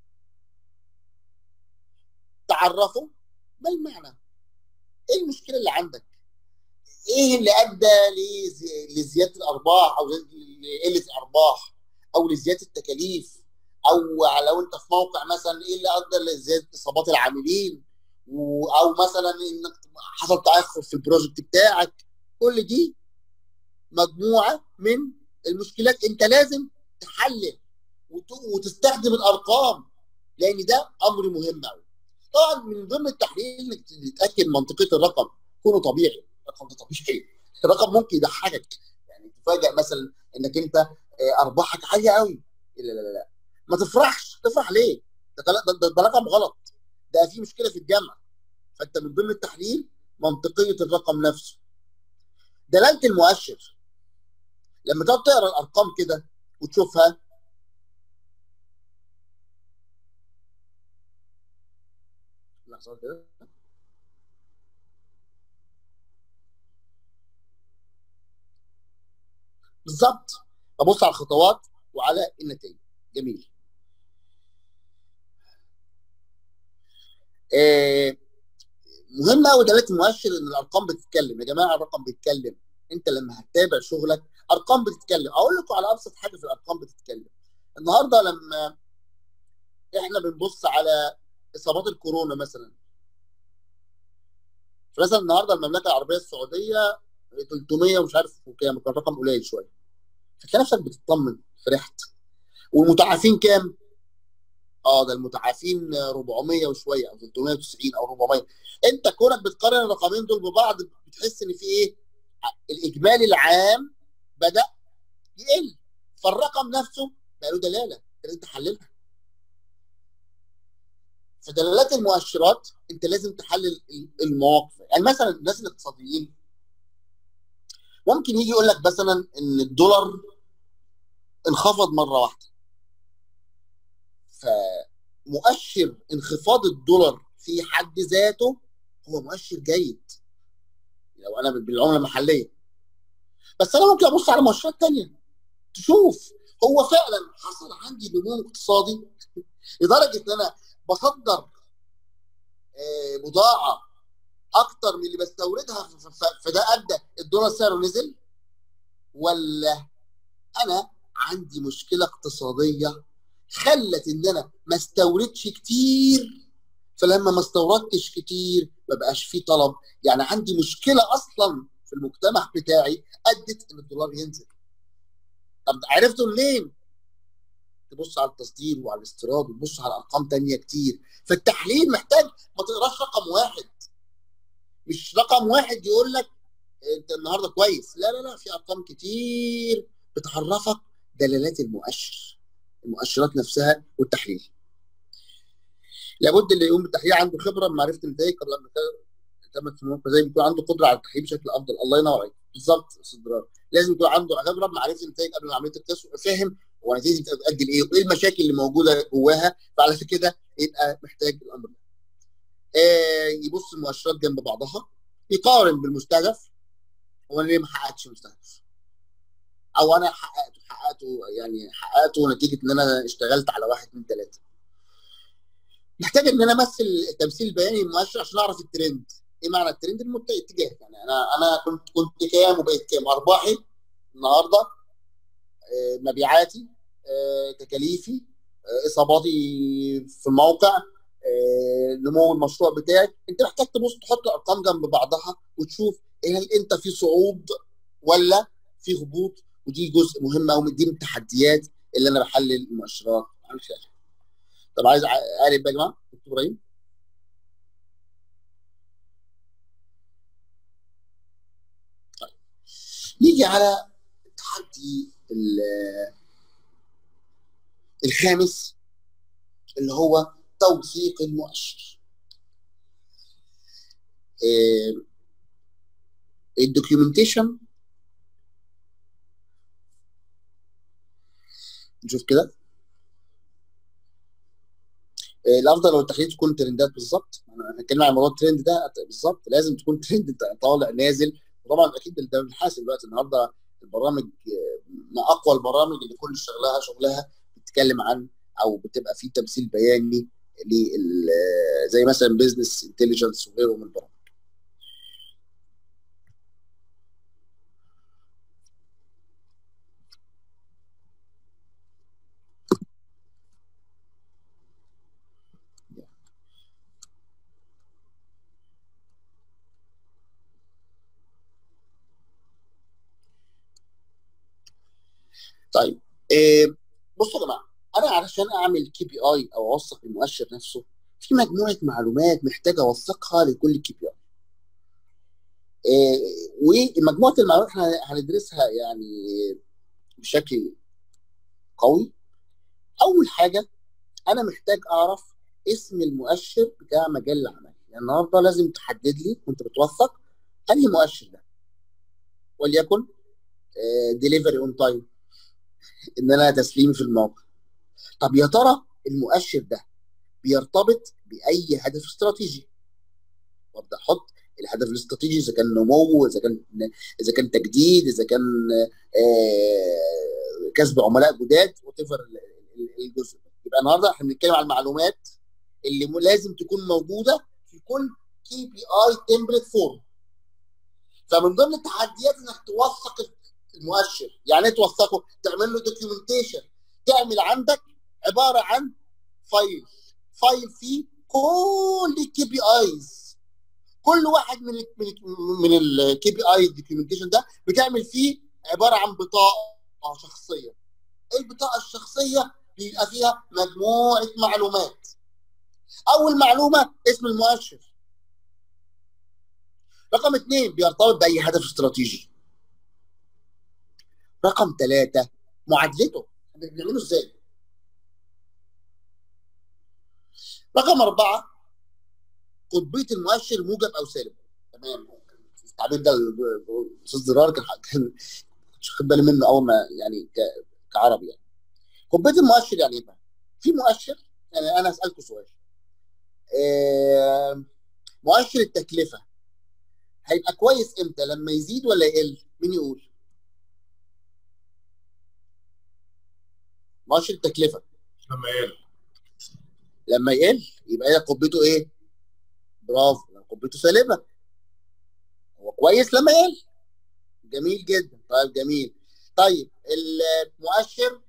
تعرفه ما المعنى ايه المشكله اللي عندك ايه اللي ادى لز- لزياده الارباح او لقله الارباح او لزياده التكاليف او لو انت في موقع مثلا ايه اللي ادى لزياده اصابات العاملين و- او مثلا انك حصل تاخر في البروجكت بتاعك كل دي مجموعه من المشكلات انت لازم تحلل وت- وتستخدم الارقام لان ده امر مهم قوي طبعا من ضمن التحليل انك تتاكد منطقيه الرقم كونه طبيعي الرقم ده طبيعي الرقم ممكن يضحكك يعني تفاجئ مثلا انك انت آه، ارباحك عاليه قوي لا لا لا لا ما تفرحش تفرح ليه ده, كلا- ده, ده, ده رقم غلط ده في مشكله في الجمع فانت من ضمن التحليل منطقيه الرقم نفسه دلاله المؤشر لما تقعد تقرا الارقام كده وتشوفها لحظه كده بالظبط ابص على الخطوات وعلى النتائج جميل آه مهم قوي دلاله المؤشر ان الارقام بتتكلم يا جماعه الرقم بيتكلم انت لما هتتابع شغلك ارقام بتتكلم اقول لكم على ابسط حاجه في الارقام بتتكلم النهارده لما احنا بنبص على اصابات الكورونا مثلا مثلا النهارده المملكه العربيه السعوديه 300 ومش عارف وكام كان رقم قليل شويه فتلاقي نفسك بتطمن فرحت والمتعافين كام؟ اه ده المتعافين 400 وشويه او 390 او 400 انت كونك بتقارن الرقمين دول ببعض بتحس ان في ايه؟ الاجمالي العام بدا يقل فالرقم نفسه بقى له دلاله لازم تحللها فدلالات المؤشرات انت لازم تحلل المواقف يعني مثلا الناس الاقتصاديين ممكن يجي يقول لك مثلا ان الدولار انخفض مره واحده فمؤشر انخفاض الدولار في حد ذاته هو مؤشر جيد لو انا بالعمله المحليه بس انا ممكن ابص على مؤشرات تانية تشوف هو فعلا حصل عندي نمو اقتصادي لدرجه ان انا بصدر بضاعه اكتر من اللي بستوردها فده ادى الدولار سعره نزل ولا انا عندي مشكله اقتصاديه خلت ان انا ما استوردش كتير فلما ما استوردتش كتير ما بقاش في طلب يعني عندي مشكله اصلا في المجتمع بتاعي ادت ان الدولار ينزل طب عرفتوا منين تبص على التصدير وعلى الاستيراد وتبص على ارقام تانية كتير فالتحليل محتاج ما تقراش رقم واحد مش رقم واحد يقول لك انت النهارده كويس لا لا لا في ارقام كتير بتعرفك دلالات المؤشر المؤشرات نفسها والتحليل لابد اللي يقوم بالتحليل عنده خبره بمعرفه النتائج قبل ان تمت في الموقع زي يكون عنده قدره على التحليل بشكل افضل الله ينور عليك بالظبط استاذ لازم يكون عنده خبره بمعرفه النتائج قبل عمليه التسويق فاهم هو النتيجه دي بتؤدي لايه وايه المشاكل اللي موجوده جواها فعلى كده يبقى محتاج الامر ده آه يبص المؤشرات جنب بعضها يقارن بالمستهدف هو ليه ما حققتش مستهدف او انا حققته حققته يعني حققته نتيجه ان انا اشتغلت على واحد اثنين ثلاثه محتاج ان انا امثل التمثيل البياني المؤشر عشان اعرف الترند ايه معنى الترند الاتجاه يعني انا انا كنت كنت كام وبقيت كام ارباحي النهارده آه، مبيعاتي آه، تكاليفي آه، اصاباتي في الموقع آه، نمو المشروع بتاعك انت محتاج تبص تحط الارقام جنب بعضها وتشوف هل انت في صعود ولا في هبوط ودي جزء مهم قوي دي من التحديات اللي انا بحلل المؤشرات عن خلالها طب عايز اقلب يا جماعه دكتور ابراهيم طيب. نيجي على التحدي ال- الخامس اللي هو توثيق المؤشر آه، الدوكيومنتيشن نشوف كده آه، الافضل لو التحليل تكون ترندات بالظبط انا هتكلم عن موضوع الترند ده بالظبط لازم تكون ترند طالع نازل وطبعا اكيد ده بنحاسب دلوقتي النهارده البرامج آه، من اقوى البرامج اللي كل شغلها شغلها بتتكلم عن او بتبقى فيه تمثيل بياني لل زي مثلا بزنس انتليجنس وغيره من البرامج طيب إيه بصوا يا جماعه انا علشان اعمل كي بي اي او اوثق المؤشر نفسه في مجموعه معلومات محتاج اوثقها لكل كي بي اي إيه ومجموعه المعلومات احنا هندرسها يعني بشكل قوي اول حاجه انا محتاج اعرف اسم المؤشر بتاع مجال العمل يعني النهارده لازم تحدد لي وانت بتوثق انهي مؤشر ده وليكن ديليفري اون تايم ان انا تسليمي في الموقع طب يا ترى المؤشر ده بيرتبط باي هدف استراتيجي وابدا احط الهدف الاستراتيجي اذا كان نمو اذا كان اذا كان تجديد اذا كان آه، كسب عملاء جداد وات الجزء ده. يبقى النهارده احنا بنتكلم على المعلومات اللي م- لازم تكون موجوده في كل كي بي اي تمبلت فورم فمن ضمن التحديات انك توثق المؤشر يعني ايه توثقه تعمل له دوكيومنتيشن تعمل عندك عباره عن فايل فايل فيه كل الكي بي ايز كل واحد من ال من ال من الكي بي اي دوكيومنتيشن ده بتعمل فيه عباره عن بطاقه شخصيه البطاقه الشخصيه بيبقى فيها مجموعه معلومات اول معلومه اسم المؤشر رقم اثنين بيرتبط باي هدف استراتيجي رقم ثلاثة معادلته بنعمله ازاي رقم أربعة قطبية المؤشر موجب أو سالب تمام التعبير ده أستاذ زرار كان كان مش واخد بالي منه أول ما يعني ك- كعربي يعني قطبية المؤشر يعني إيه بقى؟ في مؤشر يعني أنا أسألكم سؤال آه، مؤشر التكلفة هيبقى كويس امتى لما يزيد ولا يقل مين يقول مؤشر التكلفة لما يقل لما يقل يبقى هي قبته ايه؟ برافو يبقى قبته سالبه هو كويس لما يقل جميل جدا طيب جميل طيب المؤشر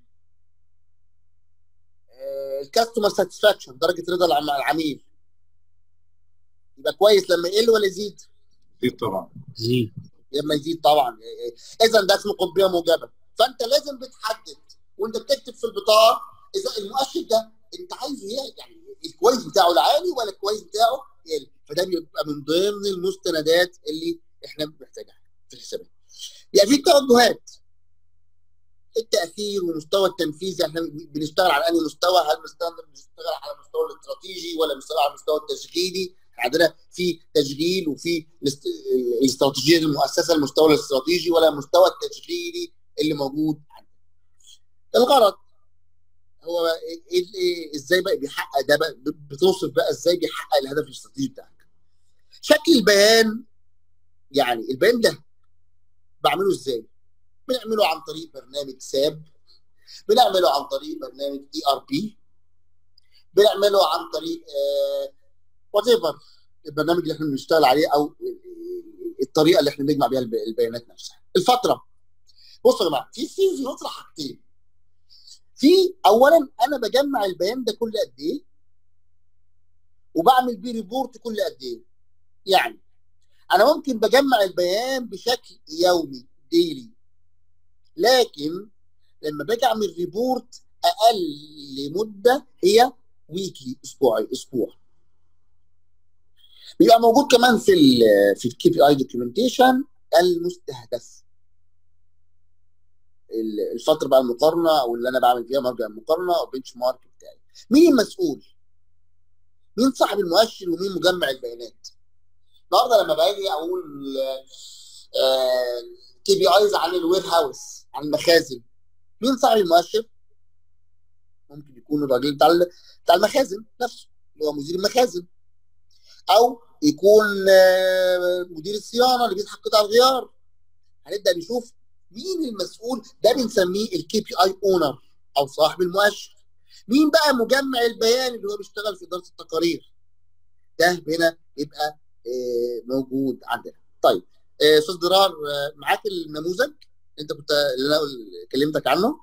الكاستمر ساتسفاكشن درجه رضا العم- العميل يبقى كويس لما يقل ولا يزيد؟ زيد طبعا زيد لما يزيد طبعا اذا ده اسمه قطبيه موجبه فانت لازم بتحدد وانت بتكتب في البطاقه اذا المؤشر ده انت عايزه ايه يعني الكويس بتاعه العالي ولا الكويس بتاعه يقل فده بيبقى من ضمن المستندات اللي احنا بنحتاجها في الحسابات يعني في توجهات التاثير ومستوى التنفيذ احنا بنشتغل على انهي مستوى هل بنشتغل بنشتغل على المستوى الاستراتيجي ولا بنشتغل على المستوى التشغيلي عندنا في تشغيل وفي الاست- الاستراتيجيه المؤسسه المستوى الاستراتيجي ولا المستوى التشغيلي اللي موجود عندنا. الغرض هو إيه- إيه- إيه- ازاي بقى بيحقق ده بقى بتوصف بقى ازاي بيحقق الهدف الاستراتيجي بتاعك. شكل البيان يعني البيان ده بعمله ازاي؟ بنعمله عن طريق برنامج ساب بنعمله عن طريق برنامج اي ار بي بنعمله عن طريق وات ايفر البرنامج اللي احنا بنشتغل عليه او الطريقه اللي احنا بنجمع بيها الب- البيانات نفسها الفتره بصوا يا جماعه في في في فتره حاجتين في اولا انا بجمع البيان ده كل قد ايه وبعمل بيه ريبورت كل قد ايه يعني انا ممكن بجمع البيان بشكل يومي ديلي لكن لما باجي اعمل ريبورت اقل مده هي ويكلي اسبوعي اسبوع بيبقى موجود كمان في ال في الكي بي اي دوكيومنتيشن المستهدف ال- الفتره بقى المقارنه او اللي انا بعمل فيها مرجع المقارنه او بنش مارك بتاعي مين المسؤول؟ مين صاحب المؤشر ومين مجمع البيانات؟ النهارده لما باجي اقول كي بي ايز عن الوير هاوس عن المخازن مين صاحب المؤشر؟ ممكن يكون الراجل بتاع ال- بتاع المخازن نفسه اللي هو مدير المخازن او يكون آه، مدير الصيانه اللي بيسحب قطع الغيار هنبدا نشوف مين المسؤول ده بنسميه الكي بي اي اونر او صاحب المؤشر مين بقى مجمع البيان اللي هو بيشتغل في اداره التقارير ده هنا يبقى آه، موجود عندنا طيب آه، استاذ درار آه، معاك النموذج انت كنت اللي انا كلمتك عنه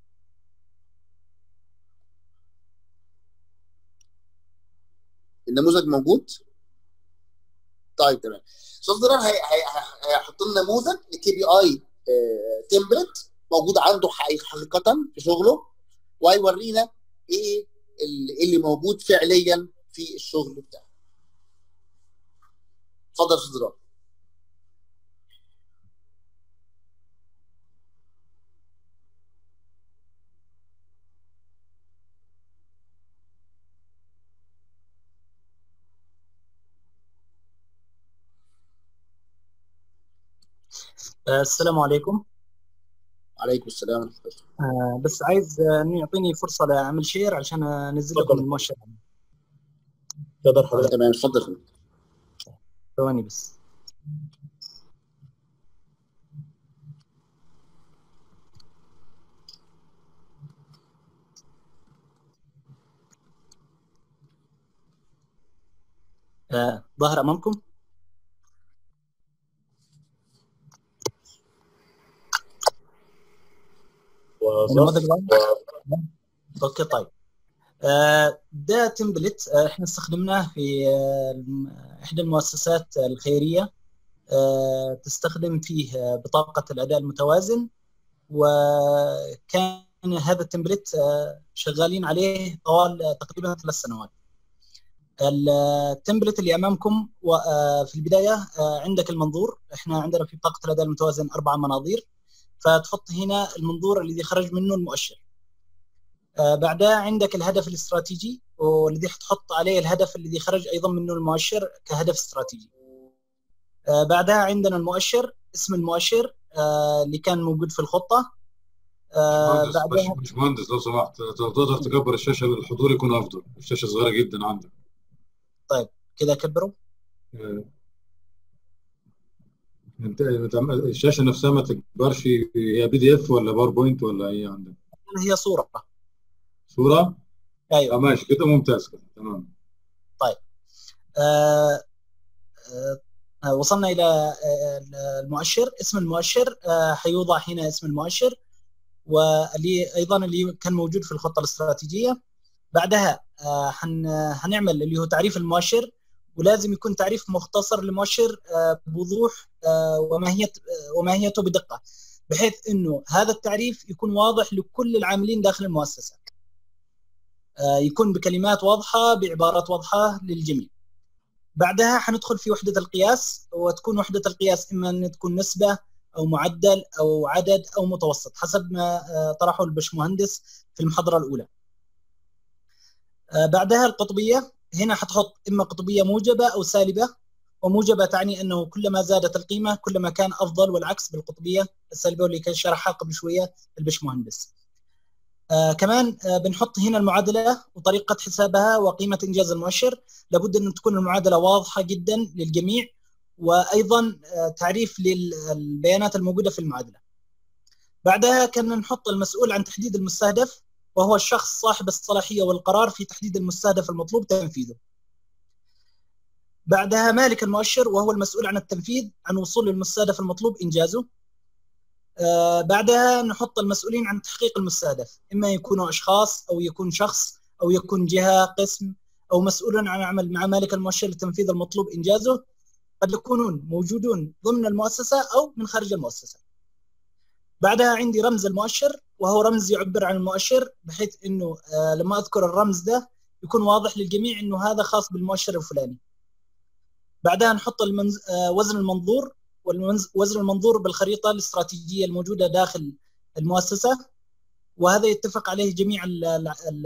النموذج موجود طيب تمام استاذ درار هي- هي- هيحط لنا نموذج لكي بي اي تمبلت موجود عنده حقيقة حقيقة في شغله وهيورينا ايه اللي اللي موجود فعليا في الشغل بتاعه اتفضل يا استاذ درار آه، السلام عليكم عليكم السلام ورحمه الله آه، بس عايز آه، انه يعطيني فرصه لاعمل شير عشان انزل لكم تفضل. المؤشر تقدر حضرتك تمام اتفضل يا فندم. ثواني بس آه، ظهر امامكم النموذج وظرف ظاهر؟ اوكي طيب آه، ده تمبلت آه، احنا استخدمناه في آه، الم- احدى المؤسسات الخيريه آه، تستخدم فيه آه، بطاقه الاداء المتوازن وكان هذا التمبلت آه، شغالين عليه طوال آه، تقريبا ثلاث سنوات التمبلت اللي امامكم و- آه، في البدايه آه، عندك المنظور احنا عندنا في بطاقه الاداء المتوازن اربع مناظير فتحط هنا المنظور الذي خرج منه المؤشر آه، بعدها عندك الهدف الاستراتيجي والذي حتحط عليه الهدف الذي خرج ايضا منه المؤشر كهدف استراتيجي آه، بعدها عندنا المؤشر اسم المؤشر آه، اللي كان موجود في الخطه آه، باشمهندس بعدها باش- باشمهندس لو سمحت لو تقدر تكبر الشاشه للحضور يكون افضل الشاشه صغيره جدا عندك كذا كبروا آه. انت انت- الشاشه نفسها ما تكبرش هي بي دي اف ولا باوربوينت ولا ايه عندك هي صوره صوره ايوه اه ماشي كده ممتاز كده تمام آه، آه، وصلنا الى آه، المؤشر اسم المؤشر آه، حيوضع هنا اسم المؤشر واللي ايضا اللي كان موجود في الخطه الاستراتيجيه بعدها آه، حن هنعمل اللي هو تعريف المؤشر ولازم يكون تعريف مختصر للمؤشر آه، بوضوح آه، وماهيه آه، وماهيته بدقه بحيث انه هذا التعريف يكون واضح لكل العاملين داخل المؤسسه آه، يكون بكلمات واضحه بعبارات واضحه للجميع بعدها حندخل في وحده القياس وتكون وحده القياس اما ان تكون نسبه او معدل او عدد او متوسط حسب ما آه، طرحه البشمهندس في المحاضره الاولى. آه، بعدها القطبيه هنا حتحط اما قطبيه موجبه او سالبه وموجبه تعني انه كلما زادت القيمه كلما كان افضل والعكس بالقطبيه السالبه اللي كان شرحها قبل شويه البشمهندس. آه كمان آه بنحط هنا المعادله وطريقه حسابها وقيمه انجاز المؤشر لابد ان تكون المعادله واضحه جدا للجميع وايضا آه تعريف للبيانات الموجوده في المعادله. بعدها كنا نحط المسؤول عن تحديد المستهدف وهو الشخص صاحب الصلاحيه والقرار في تحديد المستهدف المطلوب تنفيذه بعدها مالك المؤشر وهو المسؤول عن التنفيذ عن وصول المستهدف المطلوب انجازه آه بعدها نحط المسؤولين عن تحقيق المستهدف اما يكونوا اشخاص او يكون شخص او يكون جهه قسم او مسؤول عن العمل مع مالك المؤشر لتنفيذ المطلوب انجازه قد يكونون موجودون ضمن المؤسسه او من خارج المؤسسه بعدها عندي رمز المؤشر وهو رمز يعبر عن المؤشر بحيث انه آه لما اذكر الرمز ده يكون واضح للجميع انه هذا خاص بالمؤشر الفلاني بعدها نحط المنز... آه وزن المنظور ووزن المنظور بالخريطه الاستراتيجيه الموجوده داخل المؤسسه وهذا يتفق عليه جميع ال ال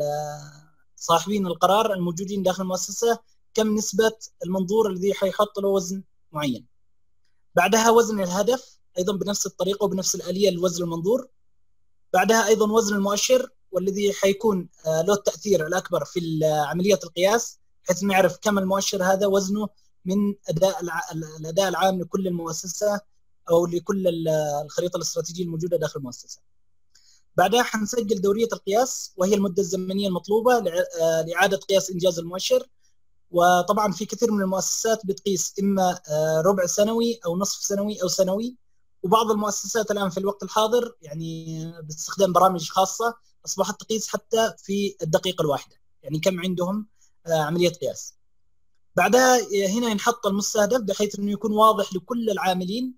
صاحبين القرار الموجودين داخل المؤسسه كم نسبه المنظور الذي حيحط له وزن معين. بعدها وزن الهدف ايضا بنفس الطريقه وبنفس الاليه لوزن المنظور. بعدها ايضا وزن المؤشر والذي حيكون له التاثير الاكبر في عمليه القياس بحيث نعرف كم المؤشر هذا وزنه من اداء الاداء العام لكل المؤسسه او لكل الخريطه الاستراتيجيه الموجوده داخل المؤسسه. بعدها حنسجل دوريه القياس وهي المده الزمنيه المطلوبه لاعاده قياس انجاز المؤشر وطبعا في كثير من المؤسسات بتقيس اما ربع سنوي او نصف سنوي او سنوي وبعض المؤسسات الان في الوقت الحاضر يعني باستخدام برامج خاصه اصبحت تقيس حتى في الدقيقه الواحده يعني كم عندهم عمليه قياس. بعدها هنا ينحط المستهدف بحيث انه يكون واضح لكل العاملين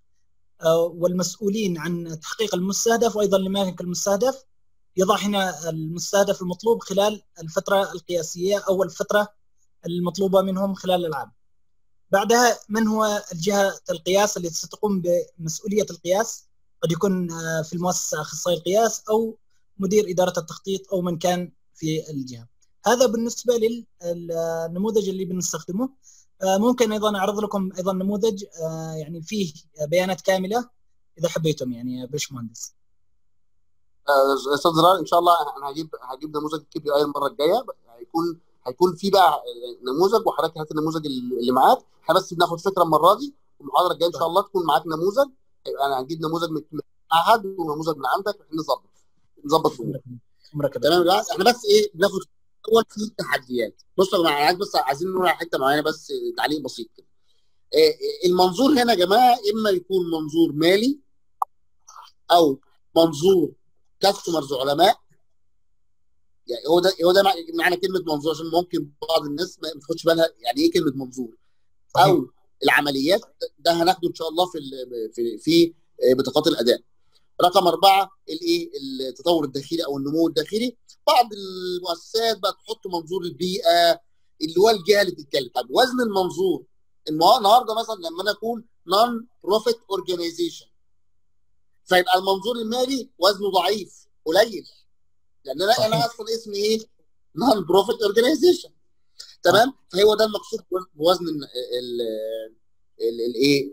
والمسؤولين عن تحقيق المستهدف وايضا لمالك المستهدف يضع هنا المستهدف المطلوب خلال الفتره القياسيه او الفتره المطلوبه منهم خلال العام. بعدها من هو الجهه القياس التي ستقوم بمسؤوليه القياس قد يكون في المؤسسه اخصائي القياس او مدير اداره التخطيط او من كان في الجهه. هذا بالنسبه للنموذج اللي بنستخدمه ممكن ايضا اعرض لكم ايضا نموذج يعني فيه بيانات كامله اذا حبيتم يعني يا باشمهندس استاذ زرار ان شاء الله انا هجيب هجيب نموذج كي بي اي المره الجايه هيكون هيكون في بقى نموذج وحضرتك هات النموذج اللي معاك احنا بس بناخد فكره المره دي والمحاضره الجايه ان شاء الله تكون معاك نموذج انا هجيب نموذج من معهد ونموذج من عندك نظبط نظبط الامور تمام يا جماعه احنا بس ايه بناخد اول في تحديات بصوا يا جماعه عايز بس عايزين نقول على حته معينه بس تعليق بسيط كده المنظور هنا يا جماعه اما يكون منظور مالي او منظور كاستمرز علماء يعني هو ده هو ده معنى كلمه منظور عشان ممكن بعض الناس ما تاخدش بالها يعني ايه كلمه منظور او العمليات ده هناخده ان شاء الله في في في بطاقات الاداء رقم أربعة الإيه التطور الداخلي أو النمو الداخلي بعض المؤسسات بقى تحط منظور البيئة اللي هو الجهة اللي بتتكلم طب وزن المنظور النهارده مثلا لما أنا أكون نون بروفيت أورجانيزيشن فيبقى المنظور المالي وزنه ضعيف قليل لأن أنا أنا أصلا اسمي إيه؟ نون بروفيت أورجانيزيشن تمام فهو ده المقصود بوزن الايه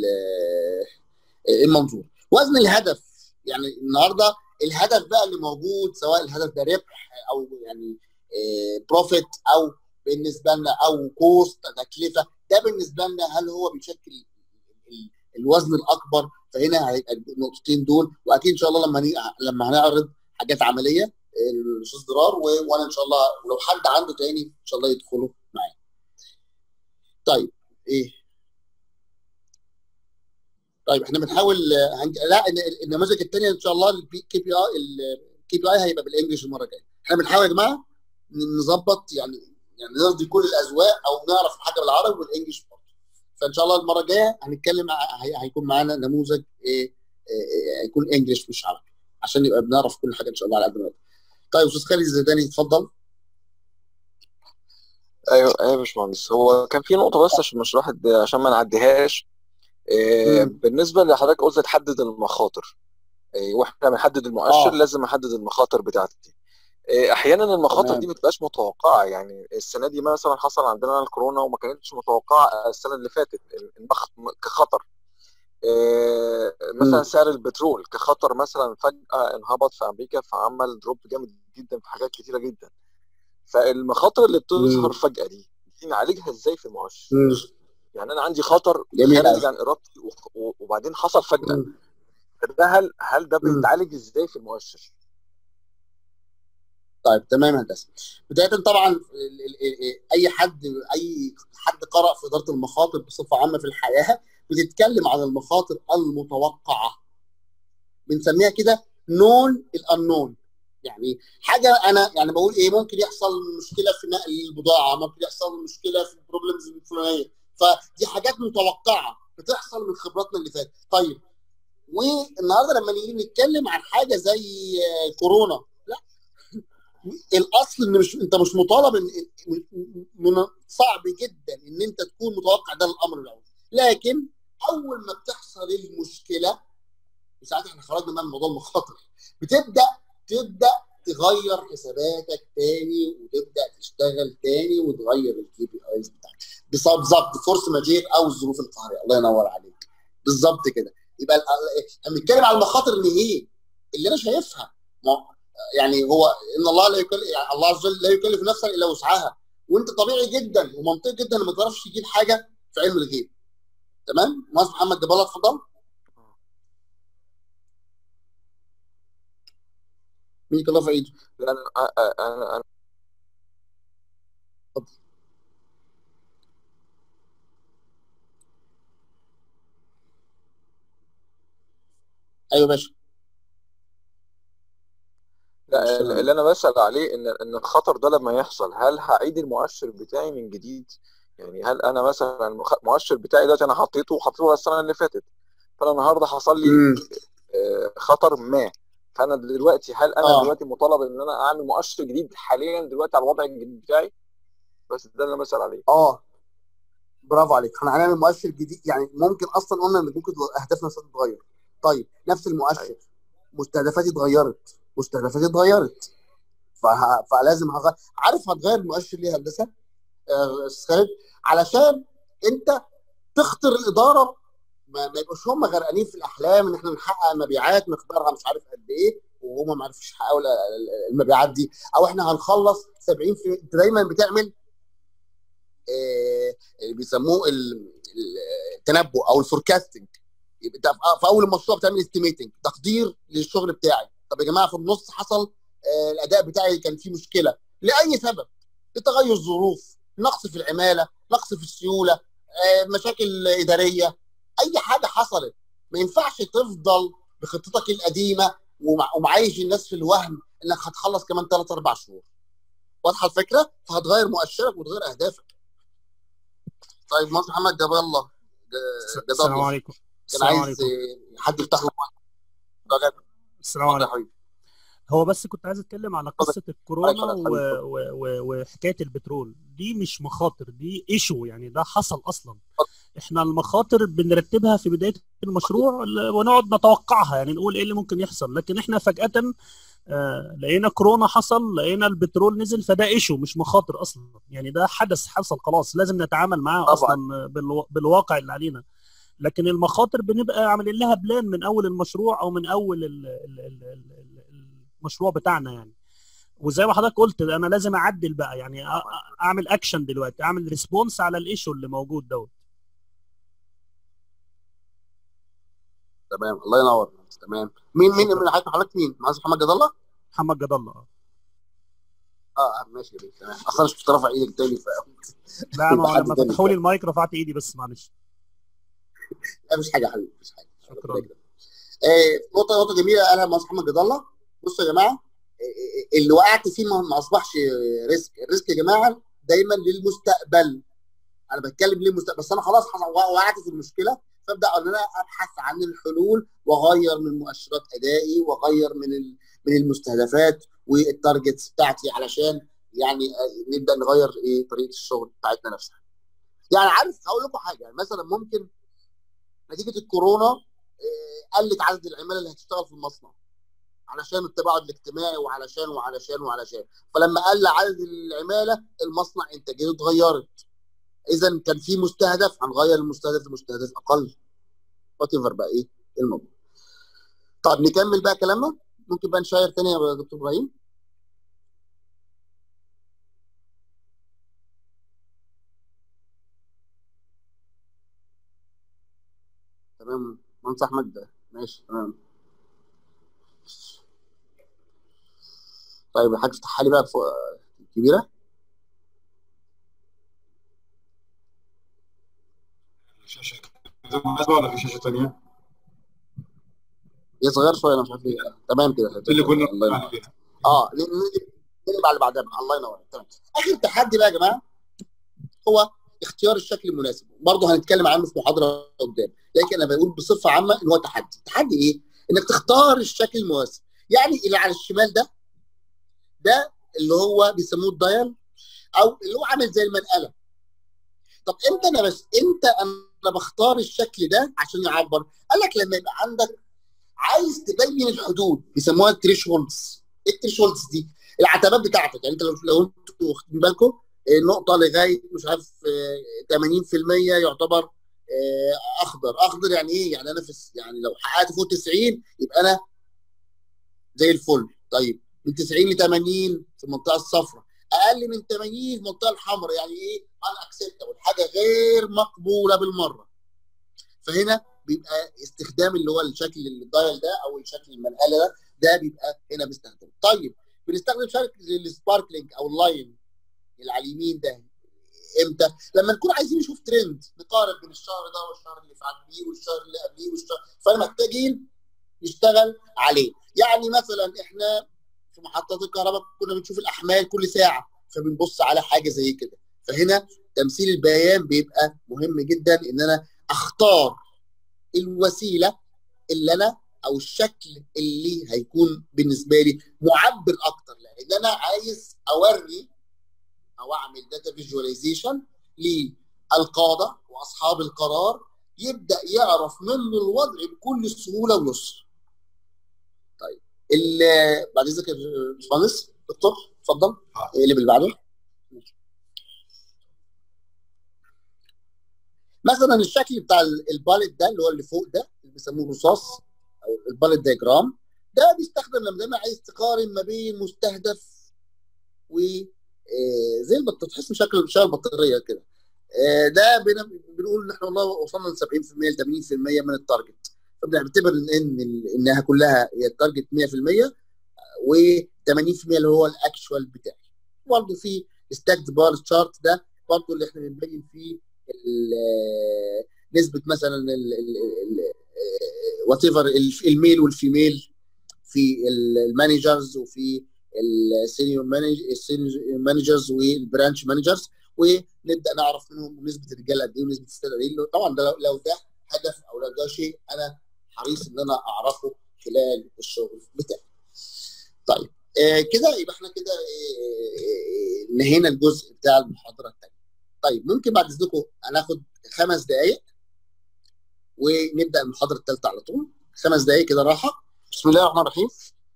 المنظور وزن الهدف يعني النهارده الهدف بقى اللي موجود سواء الهدف ده ربح او يعني بروفيت او بالنسبه لنا او كوست تكلفه ده بالنسبه لنا هل هو بيشكل الوزن الاكبر فهنا هيبقى النقطتين دول واكيد ان شاء الله لما لما هنعرض حاجات عمليه الاستاذ ضرار وانا ان شاء الله ولو حد عنده تاني ان شاء الله يدخلوا معايا. طيب ايه طيب احنا بنحاول هنج... لا النماذج الثانيه ان شاء الله الكي بي اي الكي بي اي هيبقى بالانجلش المره الجايه احنا بنحاول يا جماعه نظبط يعني يعني نرضي كل الاذواق او نعرف حاجه بالعربي والانجلش برضه فان شاء الله المره الجايه هنتكلم هي... هيكون معانا نموذج ايه هيكون انجلش مش عربي عشان يبقى بنعرف كل حاجه ان شاء الله على قد ما طيب استاذ خالد الزيداني اتفضل ايوه ايوه يا باشمهندس هو كان في نقطه بس عشان مش واحد عشان ما نعديهاش إيه بالنسبه لحضرتك قلت تحدد المخاطر إيه واحنا بنحدد المؤشر آه. لازم احدد المخاطر بتاعتي إيه احيانا المخاطر تمام. دي ما بتبقاش متوقعه يعني السنه دي مثلا حصل عندنا الكورونا وما كانتش متوقعه السنه اللي فاتت كخطر مثلا سعر البترول كخطر مثلا فجاه انهبط في امريكا فعمل دروب جامد جدا في حاجات كتيره جدا فالمخاطر اللي بتظهر فجاه دي دي نعالجها ازاي في المؤشر يعني انا عندي خطر خارج عن ارادتي وبعدين حصل فجاه ده هل هل ده بيتعالج ازاي في المؤشر؟ طيب تمام هندسه بدايه طبعا ال- ال- ال- اي حد اي حد قرأ في اداره المخاطر بصفه عامه في الحياه بتتكلم عن المخاطر المتوقعه بنسميها كده نون الانون يعني حاجه انا يعني بقول ايه ممكن يحصل مشكله في نقل البضاعه ممكن يحصل مشكله في البروبلمز الفلانيه فدي حاجات متوقعه بتحصل من خبراتنا اللي فاتت طيب والنهارده لما نيجي نتكلم عن حاجه زي آه، كورونا لا الاصل ان مش انت مش مطالب ان من صعب جدا ان انت تكون متوقع ده الامر الاول لكن اول ما بتحصل المشكله وساعتها احنا خرجنا من موضوع المخاطر بتبدا تبدا تغير حساباتك تاني وتبدا تشتغل تاني وتغير الكي بي ايز بتاعك بالظبط فورس ماجير او الظروف القهريه الله ينور عليك بالظبط كده يبقى ال- احنا بنتكلم على المخاطر اللي هي اللي انا شايفها ما- يعني هو ان الله لا يكلف يعني الله عز وجل لا يكلف نفسا الا وسعها وانت طبيعي جدا ومنطقي جدا ما تعرفش تجيب حاجه في علم الغيب تمام مهندس محمد جبال الله اتفضل مين كان رافع ايده لا انا انا انا اتفضل ايوه يا باشا لا مش اللي انا بسأل عليه ان ان الخطر ده لما يحصل هل هعيد المؤشر بتاعي من جديد يعني هل انا مثلا المخ- المؤشر بتاعي ده انا حطيته حطيته السنه اللي فاتت فانا النهارده حصل لي امم آه، خطر ما فانا دلوقتي هل انا اه دلوقتي مطالب ان انا اعمل مؤشر جديد حاليا دلوقتي على الوضع الجديد بتاعي بس ده اللي انا بسأل عليه اه برافو عليك احنا هنعمل مؤشر جديد يعني ممكن اصلا قلنا ان ممكن اهدافنا تتغير طيب نفس المؤشر ايوه مستهدفاتي اتغيرت مستهدفاتي اتغيرت فه... فلازم هغ... عارف هتغير المؤشر ليه يا هندسه آه، استاذ خالد علشان انت تخطر الاداره ما, ما يبقوش هم غرقانين في الاحلام ان احنا نحقق مبيعات مقدارها مش عارف قد ايه وهم ما عرفوش يحققوا ال- ال- المبيعات دي او احنا هنخلص 70 في انت دايما بتعمل آه، اللي بيسموه ال- ال- التنبؤ او الفوركاستنج يبقى انت في في اول المشروع بتعمل استيميتنج تقدير للشغل بتاعي طب يا جماعه في النص حصل آه، الاداء بتاعي كان فيه مشكله لاي سبب لتغير ظروف نقص في العماله نقص في السيوله آه، مشاكل اداريه اي حاجه حصلت ما ينفعش تفضل بخطتك القديمه ومع- ومعايش الناس في الوهم انك هتخلص كمان 3 4 شهور واضحه الفكره فهتغير مؤشرك وتغير اهدافك طيب مهندس محمد جاب الله جاب السلام الله عليكم كان السلام عايز عليكم آه، حد يفتح له المايك السلام اتفضل يا عليكم حبيبي هو بس كنت عايز اتكلم على اتفضل قصه معاك الكورونا حضرتك و... حبيبي اتفضل و... و... وحكايه البترول دي مش مخاطر دي ايشو يعني ده حصل اصلا احنا المخاطر بنرتبها في بدايه المشروع ل- ونقعد نتوقعها يعني نقول ايه اللي ممكن يحصل لكن احنا فجاه آه، لقينا كورونا حصل لقينا البترول نزل فده ايشو مش مخاطر اصلا يعني ده حدث حصل خلاص لازم نتعامل معاه طبعا اصلا بالو... بالواقع اللي علينا لكن المخاطر بنبقى عاملين لها بلان من اول المشروع او من اول ال- ال- ال- ال- ال- المشروع بتاعنا يعني وزي ما حضرتك قلت انا لازم اعدل بقى يعني أ- أ- اعمل اكشن دلوقتي اعمل ريسبونس على الايشو اللي موجود دوت تمام الله ينور تمام مين مين شكرا من حضرتك حضرتك مين مهندس محمد جد الله محمد جد الله آه. اه ماشي يا بيه تمام اصلا مش كنت رافع ايدك تاني ف لا يبقى ما حد لما تاني فتحوا لي المايك رفعت ايدي بس معلش لا مش حاجه يا حبيبي مش حاجه ربنا شكرا يكرمك آه، نقطه نقطه جميله قالها المهندس محمد جد الله بصوا يا جماعه آه، آه، اللي وقعت فيه ما ما اصبحش ريسك الريسك يا جماعه دايما للمستقبل انا بتكلم ليه المستقبل بس انا خلاص حصل وقعت في المشكله فابدا ان انا ابحث عن الحلول واغير من مؤشرات ادائي واغير من ال- من المستهدفات والتارجتس بتاعتي علشان يعني آه، نبدا نغير ايه طريقه الشغل بتاعتنا نفسها يعني عارف هقول لكم حاجه يعني مثلا ممكن نتيجه الكورونا آه، قلت عدد العماله اللي هتشتغل في المصنع علشان التباعد الاجتماعي وعلشان وعلشان وعلشان فلما قل عدد العماله المصنع انتاجيته اتغيرت اذا كان في مستهدف هنغير المستهدف لمستهدف اقل وات ايفر بقى ايه الموضوع طب نكمل بقى كلامنا ممكن بقى نشير تاني يا دكتور ابراهيم تمام مهندس احمد ماشي تمام طيب حاجه تفتحها لي بقى فوق كبيره الشاشه كده مناسبه ولا في شاشه ثانيه؟ هي صغيره شويه انا مش عارف ليه تمام كده اللي كنا الله ينور عليها اه نقلب على اللي بعدها بقى. الله ينور تمام اخر تحدي بقى يا جماعه هو اختيار الشكل المناسب برضه هنتكلم عنه في محاضره قدام لكن انا بقول بصفه عامه ان هو تحدي تحدي ايه انك تختار الشكل المناسب يعني اللي على الشمال ده ده اللي هو بيسموه الدايل او اللي هو عامل زي المنقله طب امتى انا بس امتى انا بختار الشكل ده عشان يعبر قال لك لما يبقى عندك عايز تبين الحدود بيسموها التريش هولدز ايه التريش هولدز دي العتبات بتاعتك يعني انت لو لو انتوا واخدين بالكم النقطه لغايه مش عارف آه، 80% يعتبر آه، اخضر اخضر يعني ايه يعني انا في الس- يعني لو حققت فوق 90 يبقى انا زي الفل طيب من 90 ل 80 في المنطقه الصفراء اقل من 80 في المنطقه الحمراء يعني ايه ان اكسبتابل حاجه غير مقبوله بالمره فهنا بيبقى استخدام اللي هو الشكل الدايل ده او الشكل المنقله ده ده بيبقى هنا بيستخدم طيب بنستخدم شكل السباركلينج او اللاين اللي على اليمين ده امتى؟ لما نكون عايزين نشوف ترند نقارن بين الشهر ده والشهر اللي قبليه والشهر اللي قبليه والشهر فانا محتاجين نشتغل عليه يعني مثلا احنا في محطات الكهرباء كنا بنشوف الاحمال كل ساعه فبنبص على حاجه زي كده فهنا تمثيل البيان بيبقى مهم جدا ان انا اختار الوسيله اللي انا او الشكل اللي هيكون بالنسبه لي معبر اكتر لان انا عايز اوري او اعمل داتا فيجواليزيشن للقاده واصحاب القرار يبدا يعرف منه الوضع بكل سهوله ويسر. طيب ال- بعد اذنك يا باشمهندس دكتور اتفضل اللي اللي بعده مثلا الشكل بتاع ال- الباليت ده اللي هو اللي فوق ده اللي بيسموه رصاص او الباليت دايجرام ده بيستخدم لما دايما عايز تقارن ما بين مستهدف و آه، زي البط تحس بشكل شبه البطاريه كده آه، ده بن- بنقول ان احنا والله وصلنا ل 70% ل 80% من التارجت فبنعتبر ان ان انها كلها هي التارجت 100% و80% اللي هو الاكشوال بتاعي برضه في ستاكد بار تشارت ده برضه اللي احنا بنبين فيه ال- نسبه مثلا وات ايفر الميل والفيميل في المانجرز وفي السينيور مانجرز والبرانش مانجرز ونبدا نعرف منهم نسبه الرجال قد ايه ونسبه الستات قد ايه طبعا ده لو- لو ده هدف او لو ده شيء انا حريص ان انا اعرفه خلال الشغل بتاعي. طيب آه كده يبقى احنا كده آه، آه، نهينا الجزء بتاع المحاضره الثانيه. طيب ممكن بعد اذنكم هناخد خمس دقائق ونبدا المحاضره الثالثه على طول خمس دقائق كده راحه بسم الله الرحمن الرحيم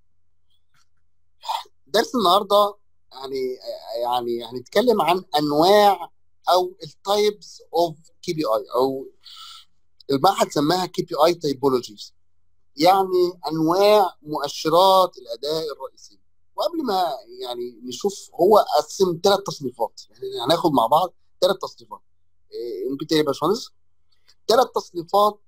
درس النهارده يعني يعني هنتكلم عن انواع او التايبس اوف كي بي اي او البحث سماها كي بي اي تايبولوجيز يعني انواع مؤشرات الاداء الرئيسيه وقبل ما يعني نشوف هو قسم ثلاث تصنيفات يعني هناخد مع بعض ثلاث تصنيفات إيه، ممكن تاني يا باشمهندس ثلاث تصنيفات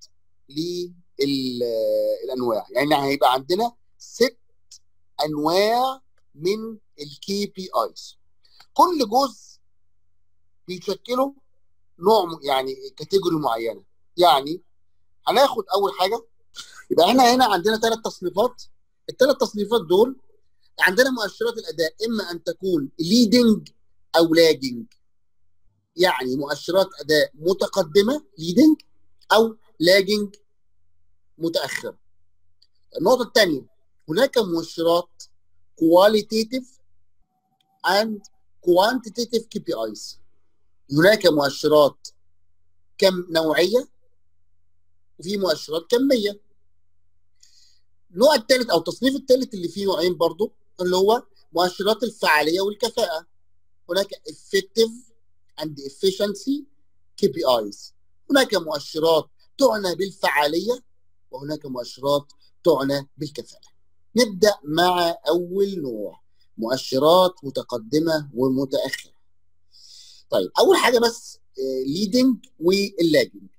للانواع يعني هيبقى عندنا ست انواع من الكي بي ايز كل جزء بيشكله نوع م- يعني كاتيجوري معينه يعني هناخد اول حاجه يبقى احنا هنا عندنا ثلاث تصنيفات الثلاث تصنيفات دول عندنا مؤشرات الاداء اما ان تكون ليدنج او لاجنج يعني مؤشرات اداء متقدمه ليدنج او لاجنج متاخره النقطه الثانيه هناك مؤشرات qualitative and quantitative KPIs هناك مؤشرات كم نوعيه وفي مؤشرات كميه النوع الثالث او التصنيف الثالث اللي فيه نوعين برضو اللي هو مؤشرات الفعاليه والكفاءه هناك effective and efficiency KPIs هناك مؤشرات تعنى بالفعاليه وهناك مؤشرات تعنى بالكفاءه نبدا مع اول نوع مؤشرات متقدمه ومتاخره طيب اول حاجه بس ليدنج واللاجنج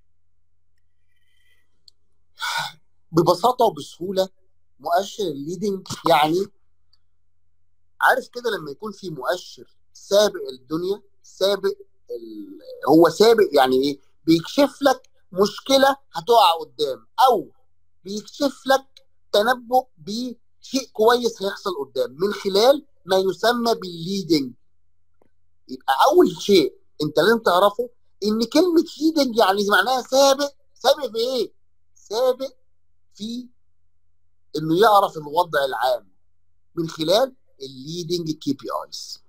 ببساطه وبسهوله مؤشر الليدنج يعني عارف كده لما يكون في مؤشر سابق الدنيا سابق ال... هو سابق يعني ايه بيكشف لك مشكله هتقع قدام او بيكشف لك تنبؤ بشيء كويس هيحصل قدام من خلال ما يسمى بالليدنج يبقى اول شيء انت لازم تعرفه ان كلمه ليدنج يعني معناها سابق سابق في ايه سابق في انه يعرف الوضع العام من خلال الليدنج كي بي ايز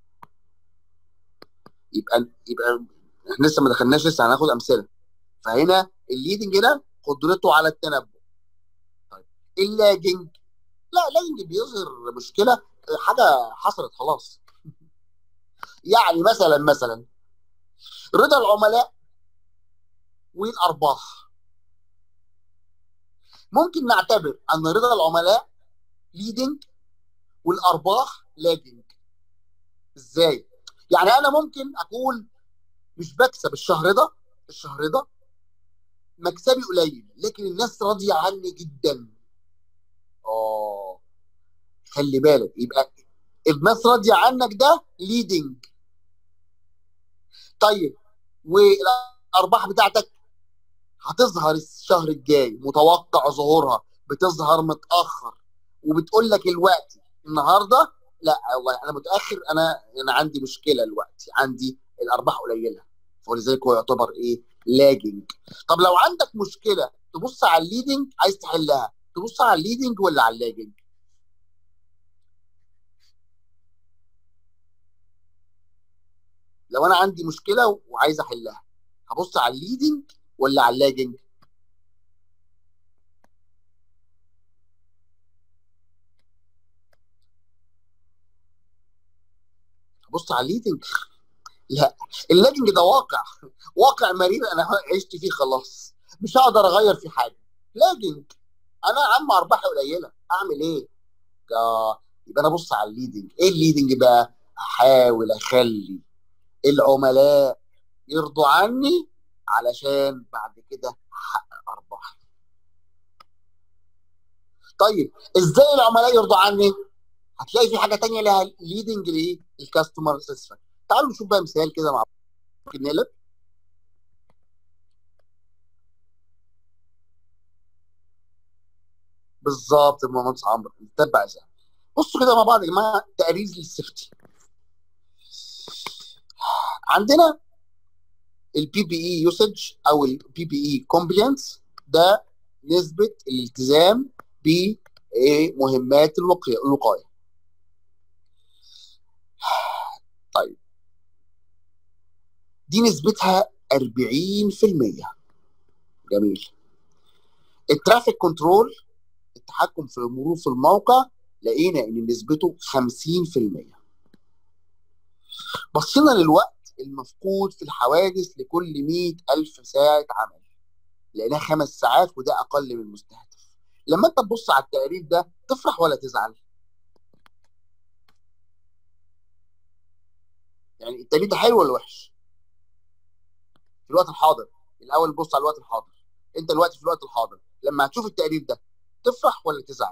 يبقى يبقى احنا لسه ما دخلناش لسه هناخد امثله فهنا الليدنج ده قدرته على التنبؤ طيب اللاجنج لا لاجنج بيظهر مشكله حاجه حصلت خلاص يعني مثلا مثلا رضا العملاء والارباح ممكن نعتبر ان رضا العملاء ليدنج والارباح لاجنج ازاي يعني انا ممكن اقول مش بكسب الشهر ده الشهر ده مكسبي قليل لكن الناس راضيه عني جدا اه خلي بالك يبقى الناس راضيه عنك ده ليدنج طيب والارباح بتاعتك هتظهر الشهر الجاي متوقع ظهورها بتظهر متاخر وبتقول لك الوقت النهارده لا والله انا متاخر انا انا عندي مشكله دلوقتي عندي الارباح قليله ولذلك هو يعتبر ايه لاجنج طب لو عندك مشكله تبص على الليدنج عايز تحلها تبص على الليدنج ولا على اللاجنج لو انا عندي مشكله وعايز احلها هبص على الليدنج ولا على اللاجنج هبص على الليدنج لا اللاجنج ده واقع واقع مرير انا عشت فيه خلاص مش هقدر اغير فيه حاجه لاجنج انا يا عم ارباحي قليله اعمل ايه؟ آه يبقى انا ابص على الليدنج ايه الليدنج بقى؟ احاول اخلي العملاء يرضوا عني علشان بعد كده احقق ارباح طيب ازاي العملاء يرضوا عني؟ هتلاقي في حاجه تانية لها ليدنج لايه؟ الكاستمر ساتسفاكشن تعالوا نشوف بقى مثال كده مع ممكن نقلب بالظبط يا مهندس عمرو نتبع ازاي بصوا كده مع بعض يا جماعه تقرير للسيفتي عندنا البي بي اي يوسج او البي بي اي كومبلينس ده نسبه الالتزام بمهمات الوقايه طيب دي نسبتها 40% جميل الترافيك كنترول التحكم في المرور في الموقع لقينا ان نسبته 50% بصينا للوقت المفقود في الحوادث لكل 100000 ساعة عمل لقيناها خمس ساعات وده أقل من المستهدف لما أنت تبص على التقرير ده تفرح ولا تزعل؟ يعني التقرير ده حلو ولا وحش؟ في الوقت الحاضر الأول بص على الوقت الحاضر أنت دلوقتي في الوقت الحاضر لما هتشوف التقرير ده تفرح ولا تزعل؟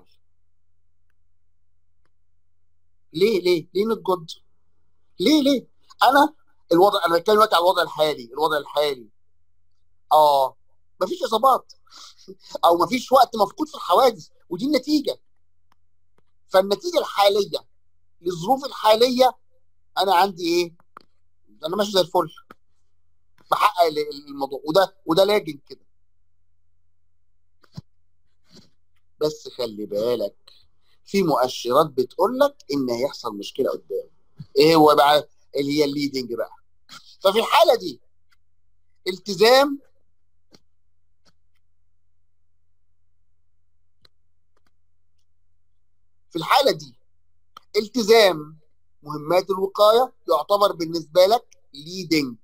ليه ليه؟ ليه نتجد؟ ليه ليه؟ انا الوضع انا بتكلم دلوقتي على الوضع الحالي الوضع الحالي اه مفيش اصابات او مفيش وقت مفقود في الحوادث ودي النتيجه فالنتيجه الحاليه للظروف الحاليه انا عندي ايه؟ انا ماشي زي الفل بحقق الموضوع وده وده لاجن كده بس خلي بالك في مؤشرات بتقول لك ان هيحصل مشكله قدام ايه هو بقى اللي هي الليدنج بقى ففي الحاله دي التزام في الحاله دي التزام مهمات الوقايه يعتبر بالنسبه لك ليدنج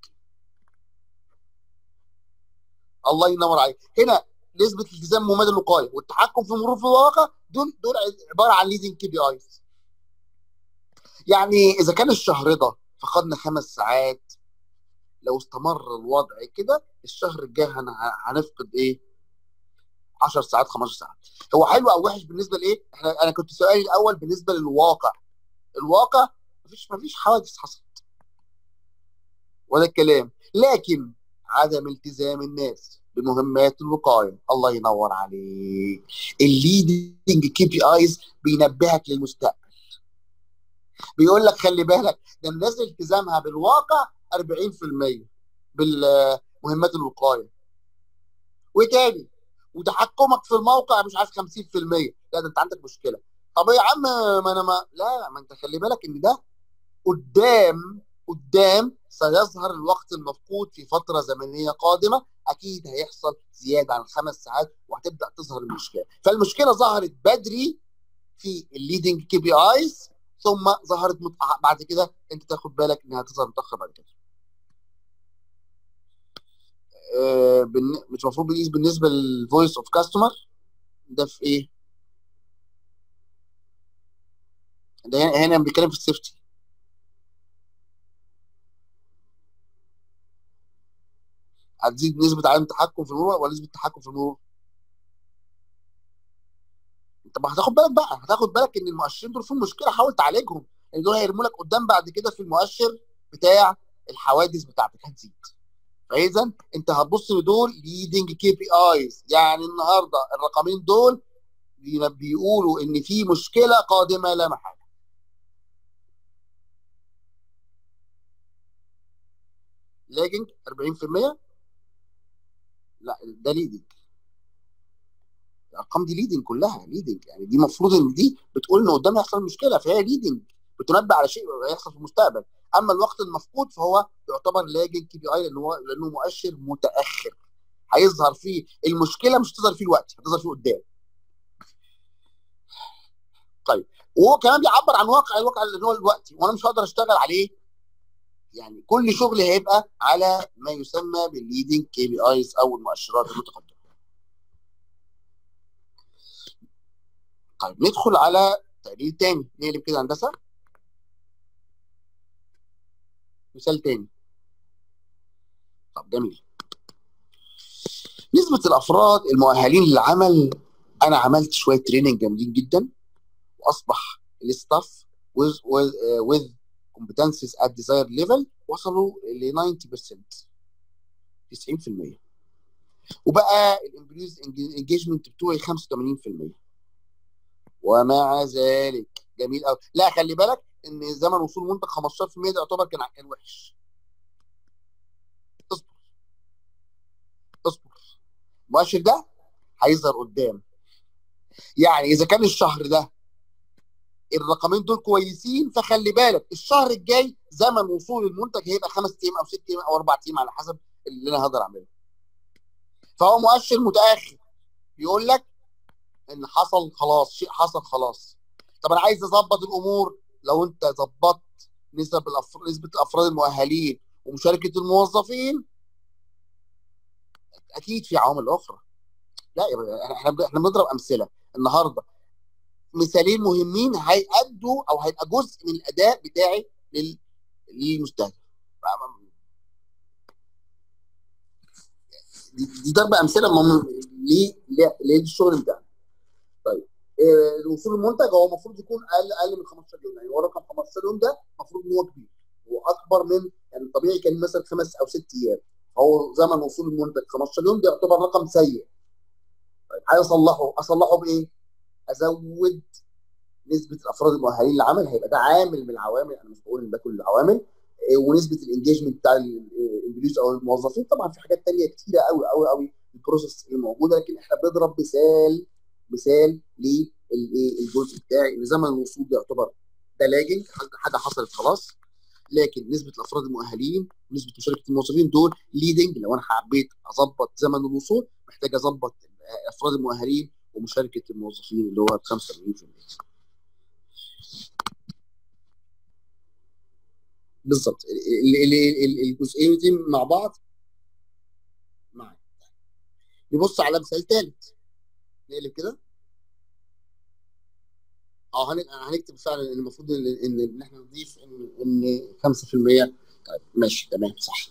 الله ينور عليك هنا نسبه التزام مهمات الوقايه والتحكم في المرور في الواقع دول دول عباره عن ليدنج كي بي ايز يعني اذا كان الشهر ده فقدنا خمس ساعات لو استمر الوضع كده الشهر الجاي هنفقد ايه 10 ساعات 15 ساعات هو حلو او وحش بالنسبه لايه احنا انا كنت سؤالي الاول بالنسبه للواقع الواقع مفيش مفيش حوادث حصلت ولا الكلام لكن عدم التزام الناس بمهمات الوقايه الله ينور عليك الليدنج كي بي ايز بينبهك للمستقبل بيقول لك خلي بالك ده الناس التزامها بالواقع 40% بالمهمات الوقايه وتاني وتحكمك في الموقع مش عارف 50% لا ده انت عندك مشكله طب يا عم ما انا ما لا ما انت خلي بالك ان ده قدام قدام سيظهر الوقت المفقود في فتره زمنيه قادمه اكيد هيحصل زياده عن خمس ساعات وهتبدا تظهر المشكله فالمشكله ظهرت بدري في الليدنج كي بي ايز ثم ظهرت مت... بعد كده انت تاخد بالك انها تظهر متاخر بعد كده آه بالن... مش المفروض بنقيس بالنسبه للفويس اوف كاستمر ده في ايه؟ ده هنا هنا بنتكلم في السيفتي هتزيد نسبة عدم التحكم في المرور ولا نسبة التحكم في المرور؟ انت ما هتاخد بالك بقى هتاخد بالك ان المؤشرين دول فيهم مشكله حاول تعالجهم لان دول هيرموا لك قدام بعد كده في المؤشر بتاع الحوادث بتاعتك هتزيد فاذا انت هتبص لدول ليدنج كي بي ايز يعني النهارده الرقمين دول بيقولوا ان في مشكله قادمه لا محاله لاجنج 40% لا ده ليدنج الارقام دي ليدنج كلها ليدنج يعني دي المفروض ان دي بتقول ان قدام هيحصل مشكله فهي ليدنج بتنبأ على شيء هيحصل في المستقبل اما الوقت المفقود فهو يعتبر لاجن كي بي اي لان هو لانه مؤشر متاخر هيظهر فيه المشكله مش هتظهر فيه الوقت هتظهر فيه قدام طيب وهو كمان بيعبر عن واقع الواقع اللي هو الوقتي وانا مش هقدر اشتغل عليه يعني كل شغلي هيبقى على ما يسمى بالليدنج كي بي ايز او المؤشرات المتقدمه طيب ندخل على تقرير تاني نقلب كده هندسه مثال تاني طب جميل نسبة الأفراد المؤهلين للعمل أنا عملت شوية تريننج جامدين جدا وأصبح الستاف with, with, uh, with competencies at desired level وصلوا ل 90% 90% وبقى الامبليز انجيجمنت بتوعي 85% ومع ذلك جميل قوي لا خلي بالك ان زمن وصول منتج 15% ده يعتبر كان كان وحش اصبر اصبر المؤشر ده هيظهر قدام يعني اذا كان الشهر ده الرقمين دول كويسين فخلي بالك الشهر الجاي زمن وصول المنتج هيبقى خمس ايام او ست ايام او اربع ايام على حسب اللي انا هقدر اعمله فهو مؤشر متاخر يقول لك ان حصل خلاص شيء حصل خلاص طب انا عايز اظبط الامور لو انت ظبطت نسب الأفر... نسبه الافراد المؤهلين ومشاركه الموظفين اكيد في عوامل اخرى لا يا احنا احنا بنضرب امثله النهارده مثالين مهمين هيأدوا او هيبقى جزء من الاداء بتاعي لل... للمستهدف دي, دي ضرب امثله مم... ليه للشغل بتاعنا طيب الوصول المنتج هو المفروض يكون اقل اقل من 15 يوم يعني هو رقم 15 يوم ده المفروض ان هو كبير هو اكبر من يعني الطبيعي كان مثلا خمس او ست ايام فهو زمن وصول المنتج 15 يوم ده يعتبر رقم سيء طيب عايز اصلحه اصلحه بايه؟ ازود نسبه الافراد المؤهلين للعمل هيبقى ده عامل من العوامل انا مش بقول ان ده كل العوامل ونسبه الانجيجمنت بتاع الامبليوز او الموظفين طبعا في حاجات ثانيه كتيره قوي قوي قوي البروسيس اللي موجوده لكن احنا بنضرب مثال مثال للجزء بتاعي ان زمن الوصول ده يعتبر ده لاجنج حاجه حصلت خلاص لكن نسبه الافراد المؤهلين ونسبه مشاركه الموظفين دول ليدنج لو انا حبيت اظبط زمن الوصول محتاج اظبط الافراد المؤهلين ومشاركه الموظفين اللي هو 85% بالظبط الجزئيتين مع بعض معايا نبص على مثال ثالث نقلب كده اه هنكتب فعلا ان المفروض ان ان, إن احنا نضيف ان ان 5% طيب ماشي تمام صح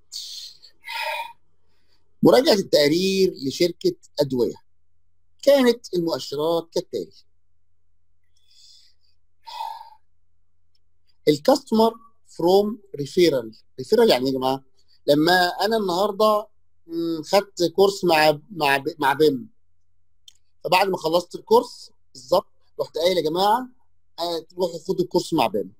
مراجعه التقارير لشركه ادويه كانت المؤشرات كالتالي الكاستمر فروم ريفيرال ريفيرال يعني ايه يا جماعه لما انا النهارده مم، خدت كورس مع مع مع بيم فبعد ما خلصت الكورس بالظبط رحت قايل يا جماعه آه، روحوا خدوا الكورس مع بيم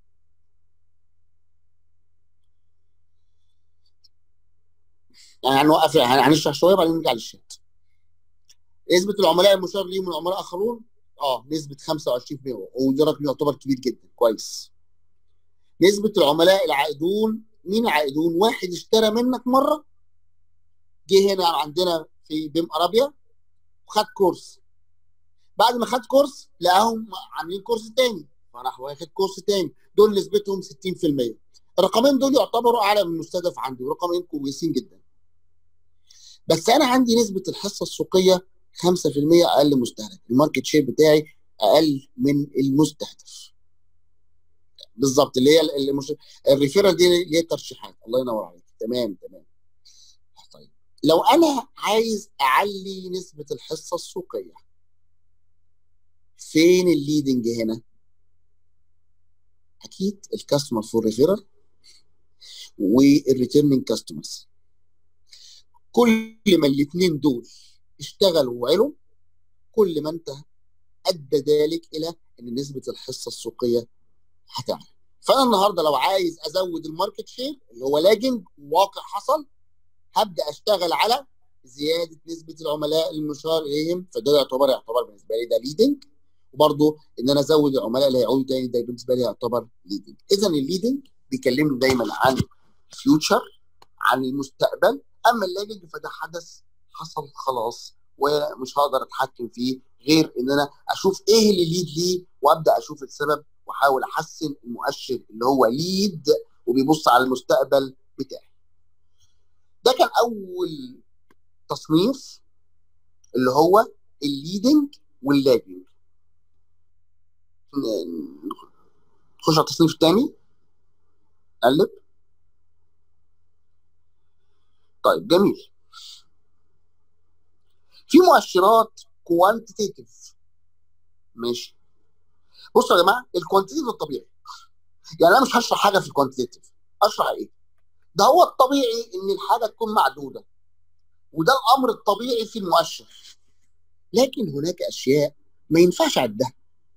يعني هنوقف يعني هنشرح شويه بعدين نرجع للشات نسبه العملاء المشار ليهم من عملاء اخرون اه نسبه 25% وده رقم يعتبر كبير جدا كويس نسبه العملاء العائدون مين عائدون واحد اشترى منك مره جه هنا عندنا في بيم ارابيا وخد كورس بعد ما خد كورس لقاهم عاملين كورس تاني فراح واخد كورس تاني دول نسبتهم 60% الرقمين دول يعتبروا اعلى من المستهدف عندي ورقمين كويسين جدا بس انا عندي نسبه الحصه السوقيه 5% اقل مستهدف الماركت شير بتاعي اقل من المستهدف بالظبط اللي هي اللي مش... الريفيرال دي اللي هي الترشيحات الله ينور عليك تمام تمام طيب لو انا عايز اعلي نسبه الحصه السوقيه فين الليدنج هنا اكيد الكاستمر فور ريفيرال والريتيرنينج كاستمرز كل ما الاثنين دول اشتغلوا وعلوا كل ما انت ادى ذلك الى ان نسبه الحصه السوقيه هتعلى فانا النهارده لو عايز ازود الماركت شير اللي هو لاجنج واقع حصل هبدا اشتغل على زياده نسبه العملاء المشار اليهم فده يعتبر يعتبر بالنسبه لي ده ليدنج وبرضه ان انا ازود العملاء اللي هيعودوا تاني ده بالنسبه لي يعتبر ليدنج اذا الليدنج بيكلمني دايما عن فيوتشر عن المستقبل اما اللاجنج فده حدث حصل خلاص ومش هقدر اتحكم فيه غير ان انا اشوف ايه اللي ليد ليه وابدا اشوف السبب واحاول احسن المؤشر اللي هو ليد وبيبص على المستقبل بتاعي ده كان اول تصنيف اللي هو الليدنج واللاجنج نخش على التصنيف الثاني قلب طيب جميل في مؤشرات كوانتيتيف ماشي بصوا يا جماعه الكوانتيتيف الطبيعي يعني انا مش هشرح حاجه في الكوانتيتيف اشرح ايه ده هو الطبيعي ان الحاجه تكون معدوده وده الامر الطبيعي في المؤشر لكن هناك اشياء ما ينفعش اعدها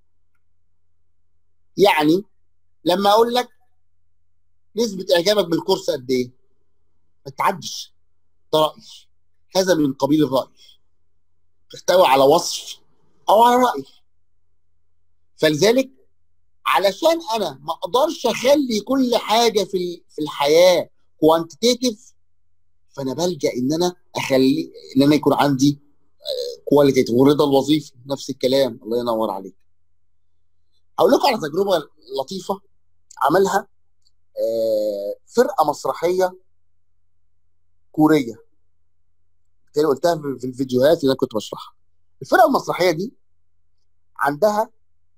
يعني لما اقول لك نسبه اعجابك بالكورس قد ايه ما تعدش ده راي هذا من قبيل الراي تحتوي على وصف او على راي فلذلك علشان انا ما اقدرش اخلي كل حاجه في في الحياه كوانتيتيف فانا بلجا ان انا اخلي ان انا يكون عندي كواليتيف والرضا الوظيفي نفس الكلام الله ينور عليك هقول لكم على تجربه لطيفه عملها فرقه مسرحيه كوريه بالتالي قلتها في الفيديوهات اللي انا كنت بشرحها الفرقه المسرحيه دي عندها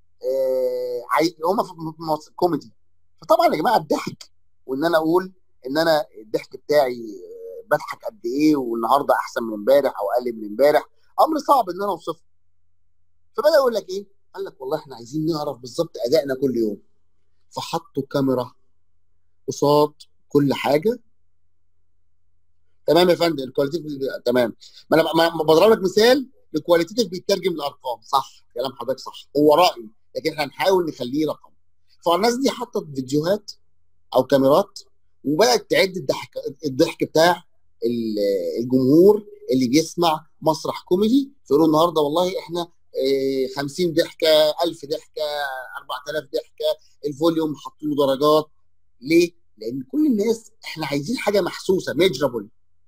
هم في كوميدي فطبعا يا جماعه الضحك وان انا اقول ان انا الضحك بتاعي بضحك قد ايه والنهارده احسن من امبارح او اقل من امبارح امر صعب ان انا اوصفه فبدا يقول لك ايه قال لك والله احنا عايزين نعرف بالظبط ادائنا كل يوم فحطوا كاميرا قصاد كل حاجه تمام يا فندم الكواليتيف تمام ما انا ما بضرب لك مثال الكواليتيف بيترجم لارقام صح كلام حضرتك صح هو راي لكن احنا هنحاول نخليه رقم فالناس دي حطت فيديوهات او كاميرات وبدات تعد الضحك الضحك بتاع الجمهور اللي بيسمع مسرح كوميدي فيقولوا النهارده والله احنا 50 ضحكه 1000 ضحكه 4000 ضحكه الفوليوم حطوا له درجات ليه؟ لان كل الناس احنا عايزين حاجه محسوسه ميجرابل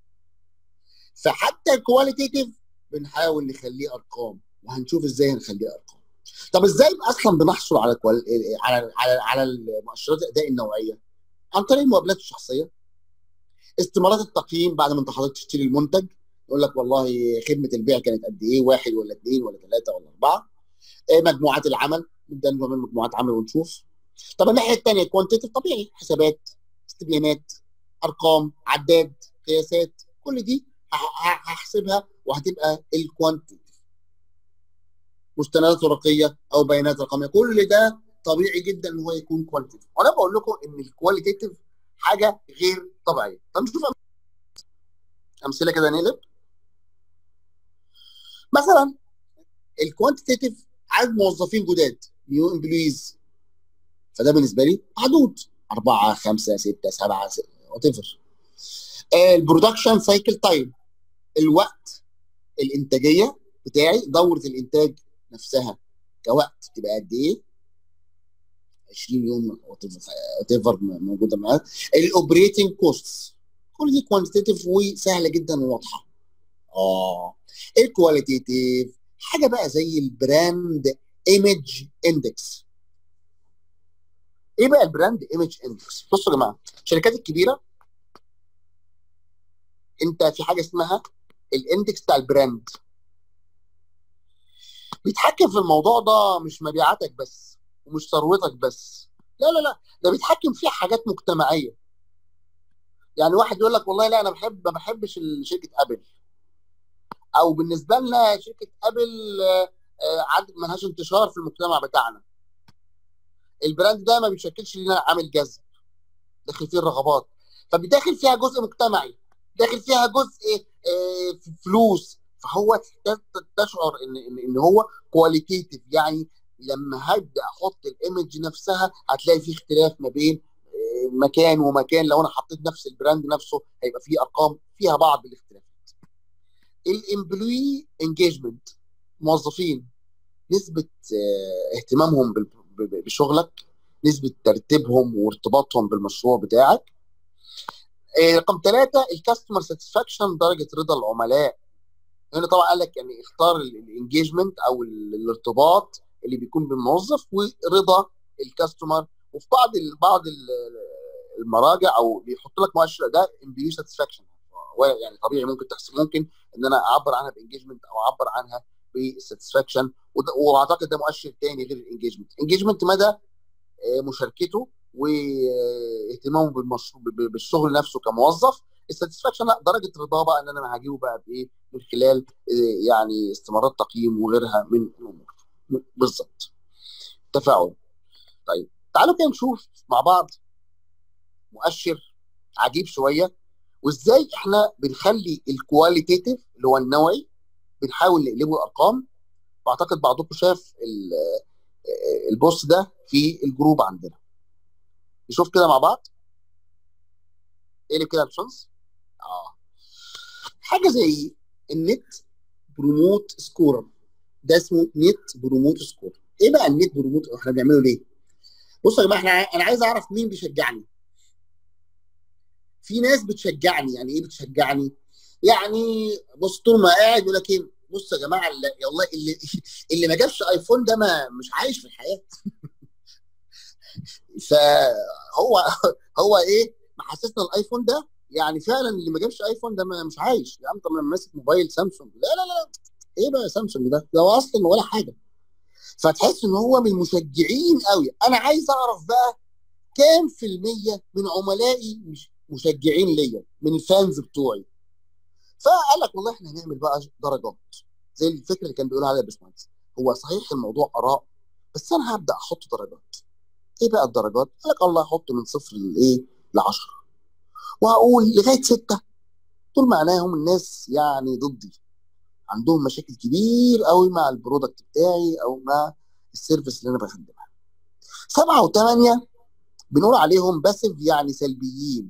فحتى الكواليتيف بنحاول نخليه ارقام وهنشوف ازاي هنخليه ارقام طب ازاي اصلا بنحصل على كوال... على على على المؤشرات الاداء النوعيه عن طريق المقابلات الشخصيه استمارات التقييم بعد ما انت حضرتك تشتري المنتج يقول لك والله خدمه البيع كانت قد ايه واحد ولا اثنين ولا ثلاثه ولا اربعه مجموعات العمل نبدا نعمل مجموعات عمل ونشوف طب الناحيه الثانيه كوانتيتيف طبيعي حسابات استبيانات ارقام عداد قياسات كل دي هحسبها وهتبقى الكوانتيتيف مستندات ورقيه او بيانات رقميه كل ده طبيعي جدا ان هو يكون كواليتيف وانا بقول لكم ان الكواليتيف حاجه غير طبيعيه طب نشوف امثله كده نقلب مثلا الكوانتيتيف عدد موظفين جداد نيو امبلويز فده بالنسبه لي محدود أربعة خمسة ستة سبعة وات ايفر البرودكشن سايكل تايم الوقت الانتاجيه بتاعي دوره الانتاج نفسها كوقت تبقى قد ايه 20 يوم وات ايفر موجوده معاك الاوبريتنج كوستس كل دي كوانتيتيف وسهله جدا وواضحه اه الكواليتيتيف حاجه بقى زي البراند ايمج اندكس ايه بقى البراند ايمج اندكس بصوا يا جماعه الشركات الكبيره انت في حاجه اسمها الاندكس بتاع البراند بيتحكم في الموضوع ده مش مبيعاتك بس ومش ثروتك بس لا لا لا ده بيتحكم فيها حاجات مجتمعيه يعني واحد يقول لك والله لا انا بحب ما بحبش شركه ابل او بالنسبه لنا شركه ابل عدد ملهاش انتشار في المجتمع بتاعنا البراند ده ما بيشكلش لنا عامل جذب داخل فيه الرغبات فبيداخل فيها جزء مجتمعي داخل فيها جزء فلوس فهو تشعر ان ان, إن هو كواليتيتيف يعني لما هبدا احط الايمج نفسها هتلاقي في اختلاف ما بين مكان ومكان لو انا حطيت نفس البراند نفسه هيبقى فيه ارقام فيها بعض الاختلافات الامبلوي انجيجمنت موظفين نسبه اهتمامهم بشغلك نسبه ترتيبهم وارتباطهم بالمشروع بتاعك رقم ثلاثة الكاستمر ساتسفاكشن درجة رضا العملاء هنا طبعا قال لك يعني اختار الانجيجمنت او الارتباط اللي بيكون بالموظف ورضا الكاستمر وفي بعض بعض المراجع او بيحط لك مؤشر ده امبليو ساتسفاكشن يعني طبيعي ممكن تحسب ممكن ان انا اعبر عنها بانجيجمنت او اعبر عنها بالساتسفاكشن واعتقد ده مؤشر تاني غير الانجيجمنت انجيجمنت مدى مشاركته واهتمامه بالمشروع بالشغل نفسه كموظف الساتسفاكشن لا درجه رضاه بقى ان انا هجيبه بقى بايه من خلال يعني استمارات تقييم وغيرها من الامور بالظبط تفاعل طيب تعالوا كده نشوف مع بعض مؤشر عجيب شويه وازاي احنا بنخلي الكواليتيتيف اللي هو النوعي بنحاول نقلبه ارقام واعتقد بعضكم شاف البوست ده في الجروب عندنا نشوف كده مع بعض اقلب كده يا باشمهندس اه حاجه زي النت بروموت سكور ده اسمه نت بروموت سكور ايه بقى النت بروموت احنا بنعمله ليه بصوا يا جماعه احنا انا عايز اعرف مين بيشجعني في ناس بتشجعني يعني ايه بتشجعني يعني بص طول ما قاعد يقول لك ايه بص يا جماعه اللي والله اللي اللي ما جابش ايفون ده ما مش عايش في الحياه فهو هو ايه محسسنا الايفون ده يعني فعلا اللي ما جابش ايفون ده مش عايش يا عم طب انا ماسك موبايل سامسونج لا لا لا ايه بقى سامسونج ده ده هو اصلا ولا حاجه فتحس ان هو من المشجعين قوي انا عايز اعرف بقى كام في المية من عملائي مش مشجعين ليا من الفانز بتوعي فقال لك والله احنا هنعمل بقى درجات زي الفكره اللي كان بيقولها عليها باشمهندس هو صحيح الموضوع اراء بس انا هبدا احط درجات ايه بقى الدرجات؟ قال لك الله احط من صفر لايه؟ ل 10 وهقول لغايه سته دول معناهم الناس يعني ضدي عندهم مشاكل كبير قوي مع البرودكت بتاعي او مع السيرفيس اللي انا بخدمها سبعه وثمانيه بنقول عليهم باسف يعني سلبيين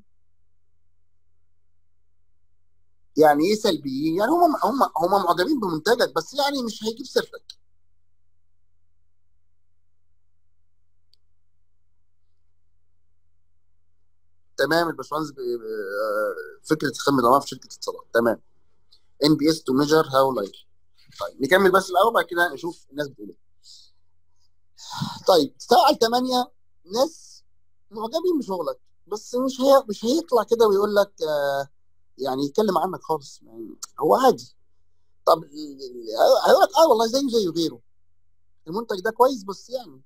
يعني ايه سلبيين؟ يعني هم هم هم معجبين بمنتجك بس يعني مش هيجيب سيرتك تمام الباشمهندس فكره خدمه العملاء في شركه اتصالات تمام ان بي اس تو ميجر هاو لايك طيب نكمل بس الاول بعد كده نشوف الناس بتقول ايه طيب سبعه لثمانيه ناس معجبين بشغلك بس مش هي مش هيطلع كده ويقول لك آه يعني يتكلم عنك خالص يعني هو عادي طب هيقول لك اه والله زيه زي غيره المنتج ده كويس بس يعني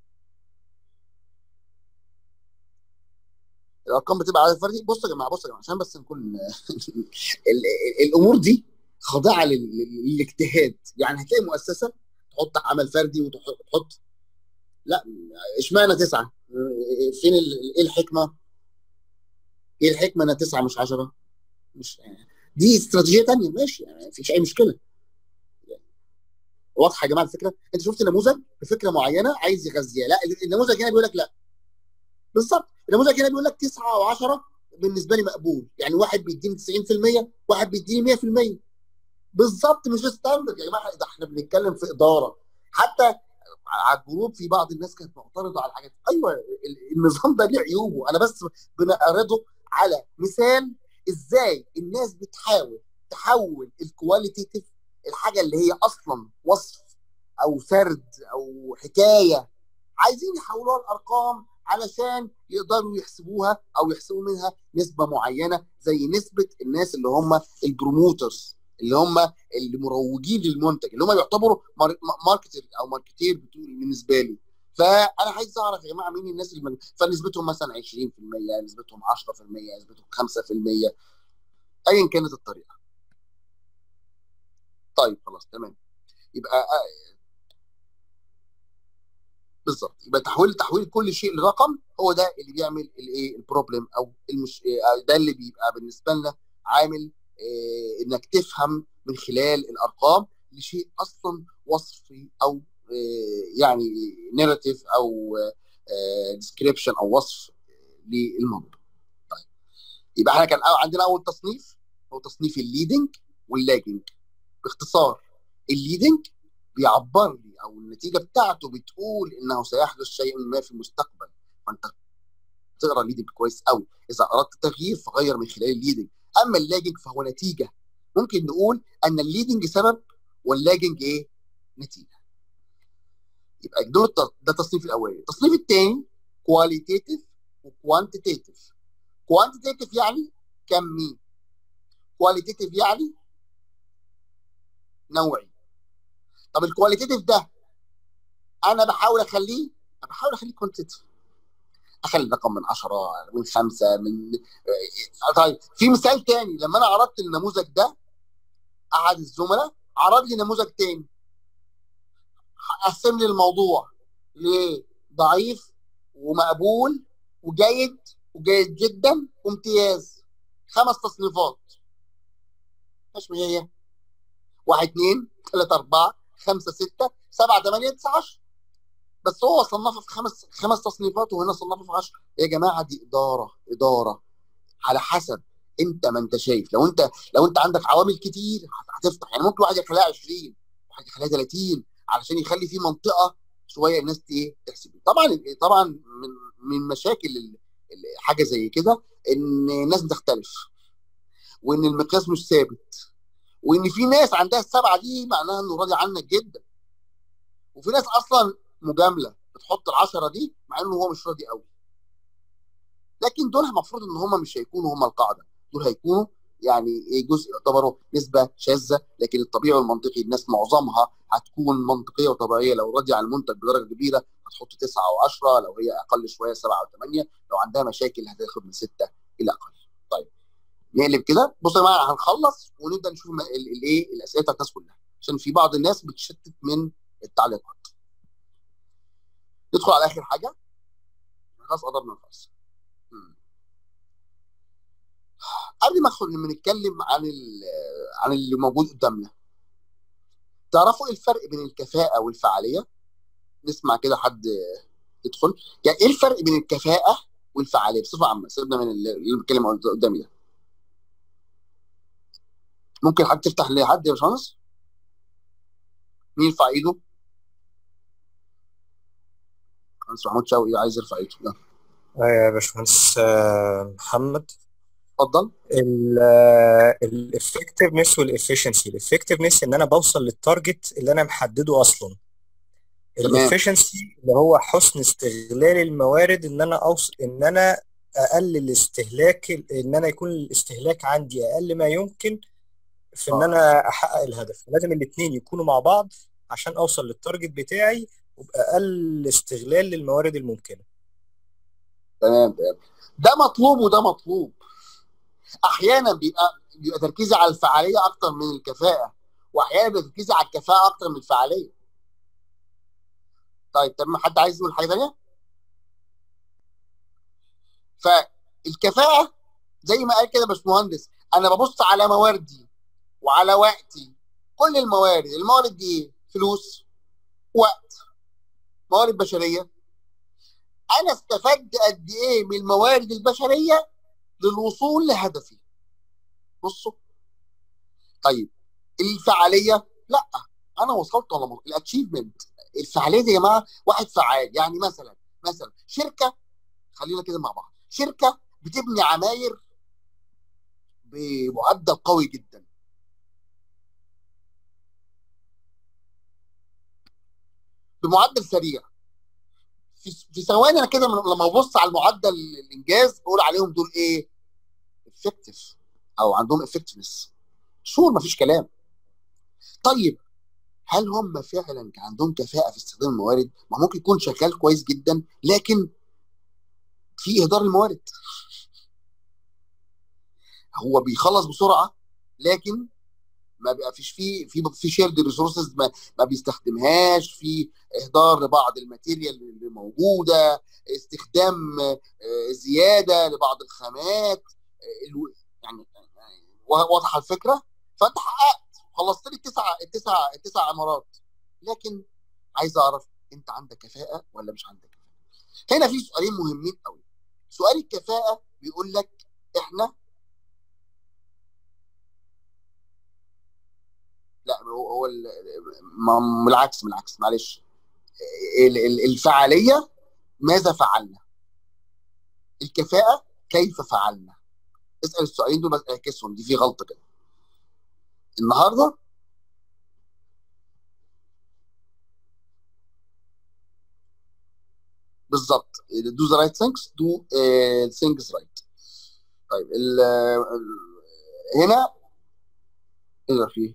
الارقام بتبقى على الفردي بصوا يا جماعه بصوا يا جماعه عشان بس نكون الامور دي خاضعه للاجتهاد يعني هتلاقي مؤسسه تحط عمل فردي وتحط لا اشمعنى تسعه؟ فين ال- ايه الحكمه؟ ايه الحكمه انها تسعه مش 10 مش دي استراتيجيه تانية ماشي يعني مفيش اي مشكله واضحه يا جماعه الفكره انت شفت نموذج بفكره معينه عايز يغذيها لا النموذج هنا بيقول لك لا بالظبط النموذج هنا بيقول لك 9 و10 بالنسبه لي مقبول يعني واحد بيديني 90% واحد بيديني 100% بالظبط مش ستاندرد يا جماعه ده احنا بنتكلم في اداره حتى على الجروب في بعض الناس كانت معترضه على الحاجات ايوه ال- النظام ده ليه عيوبه انا بس بنعرضه على مثال ازاي الناس بتحاول تحول الكواليتيف الحاجه اللي هي اصلا وصف او فرد او حكايه عايزين يحولوها لارقام علشان يقدروا يحسبوها او يحسبوا منها نسبه معينه زي نسبه الناس اللي هم البروموترز اللي هم المروجين للمنتج اللي هم يعتبروا مار- ماركتر او ماركتير بتوع- بالنسبه لي فانا عايز اعرف يا جماعه مين الناس اللي فنسبتهم مثلا 20% نسبتهم 10% نسبتهم 5% ايا كانت الطريقه طيب خلاص تمام يبقى آه، بالظبط يبقى تحويل تحويل كل شيء لرقم هو ده اللي بيعمل الايه البروبلم او المش... آه، ده اللي بيبقى بالنسبه لنا عامل آه، انك تفهم من خلال الارقام لشيء اصلا وصفي او آه، يعني نيراتيف او ديسكريبشن او وصف للموضوع طيب يبقى احنا كان أو- عندنا اول تصنيف هو تصنيف الليدنج واللاجنج باختصار الليدنج بيعبر لي او النتيجه بتاعته بتقول انه سيحدث شيء ما في المستقبل فانت تقرا الليدنج كويس قوي اذا اردت تغيير فغير من خلال الليدنج اما اللاجنج فهو نتيجه ممكن نقول ان الليدنج سبب واللاجنج ايه نتيجه يبقى دول الت- ده التصنيف الاولاني التصنيف الثاني كواليتيتيف وكوانتيتيف كوانتيتيف يعني كمي كواليتيتيف يعني نوعي طب الكواليتيتيف ده انا بحاول اخليه أنا بحاول اخليه كوانتيتيف اخلي الرقم من 10 من 5 من آه، طيب في مثال تاني لما انا عرضت النموذج ده احد الزملاء عرض لي نموذج تاني قسم لي الموضوع لضعيف ومقبول وجيد وجيد جدا وامتياز خمس تصنيفات مش هي واحد اثنين ثلاثة أربعة خمسة ستة سبعة ثمانية تسعة عشر بس هو صنفها في خمس خمس تصنيفات وهنا صنفها في 10 يا جماعة دي إدارة إدارة على حسب أنت ما أنت شايف لو أنت لو أنت عندك عوامل كتير هتفتح يعني ممكن واحد يخليها 20 واحد يخليها 30 علشان يخلي في منطقة شوية الناس ايه تحسب طبعا طبعا من من مشاكل ال- ال- حاجة زي كده إن الناس بتختلف وإن المقياس مش ثابت وان في ناس عندها السبعه دي معناها انه راضي عنك جدا وفي ناس اصلا مجامله بتحط العشره دي مع انه هو مش راضي قوي لكن دول المفروض ان هم مش هيكونوا هم القاعده دول هيكونوا يعني ايه جزء يعتبروا نسبه شاذه لكن الطبيعي والمنطقي الناس معظمها هتكون منطقيه وطبيعيه لو راضيه عن المنتج بدرجه كبيره هتحط تسعه و10 لو هي اقل شويه سبعه وثمانيه لو عندها مشاكل هتاخد من سته الى اقل طيب نقلب كده بصوا يا جماعه هنخلص ونبدا نشوف ال- ال- الايه الاسئله بتاعت الناس كلها عشان في بعض الناس بتشتت من التعليقات ندخل على اخر حاجه خلاص قربنا نخلص مم. قبل ما ادخل لما نتكلم عن ال- عن اللي موجود قدامنا تعرفوا ايه الفرق بين الكفاءه والفعاليه نسمع كده حد يدخل يعني ايه الفرق بين الكفاءه والفعاليه بصفه عامه سيبنا من اللي اللي بيتكلم قدامي ده ممكن حد تفتح لحد يا باشمهندس مين يرفع ايده؟ مهندس محمود شوقي عايز يرفع ايده يلا. آه يا باشمهندس آه، محمد اتفضل الافكتفنس والافشنسي الافكتفنس ان انا بوصل للتارجت اللي انا محدده اصلا تمام الافشنسي اللي هو حسن استغلال الموارد ان انا اوصل ان انا اقلل استهلاك ان انا يكون الاستهلاك عندي اقل ما يمكن في ان اه انا احقق الهدف لازم الاثنين يكونوا مع بعض عشان اوصل للتارجت بتاعي وباقل استغلال للموارد الممكنه تمام تمام ده مطلوب وده مطلوب احيانا بيبقى بيبقى تركيزي على الفعاليه اكتر من الكفاءه واحيانا بيبقى تركيزي على الكفاءه اكتر من الفعاليه طيب تمام حد عايز يقول حاجه ثانيه فالكفاءه زي ما قال كده باشمهندس انا ببص على مواردي وعلى وقتي كل الموارد الموارد دي ايه فلوس وقت موارد بشريه انا استفدت قد ايه من الموارد البشريه للوصول لهدفي بصوا طيب الفعاليه لا انا وصلت ولا الاتشيفمنت الفعاليه دي يا جماعه واحد فعال يعني مثلا مثلا شركه خلينا كده مع بعض شركه بتبني عماير بمعدل قوي جدا بمعدل سريع في في ثواني انا كده لما ببص على المعدل الانجاز بقول عليهم دول ايه؟ افكتيف او عندهم افكتفنس شور مفيش كلام طيب هل هم فعلا كان عندهم كفاءه في استخدام الموارد؟ ما ممكن يكون شغال كويس جدا لكن في اهدار الموارد هو بيخلص بسرعه لكن ما بقى فيش فيه في في شيرد ريسورسز ما, ما بيستخدمهاش في اهدار لبعض الماتيريال اللي موجوده استخدام زياده لبعض الخامات يعني واضحه الفكره فانت حققت خلصت لي التسع التسع التسع عمارات لكن عايز اعرف انت عندك كفاءه ولا مش عندك كفاءه هنا في سؤالين مهمين قوي سؤال الكفاءه بيقول لك احنا لا هو هو بالعكس بالعكس معلش الفعاليه ماذا فعلنا الكفاءه كيف فعلنا اسال السؤالين دول بس اعكسهم دي في غلطه كده النهارده بالظبط دو ذا رايت ثينكس دو ثينكس رايت طيب ال هنا ايه ده فيه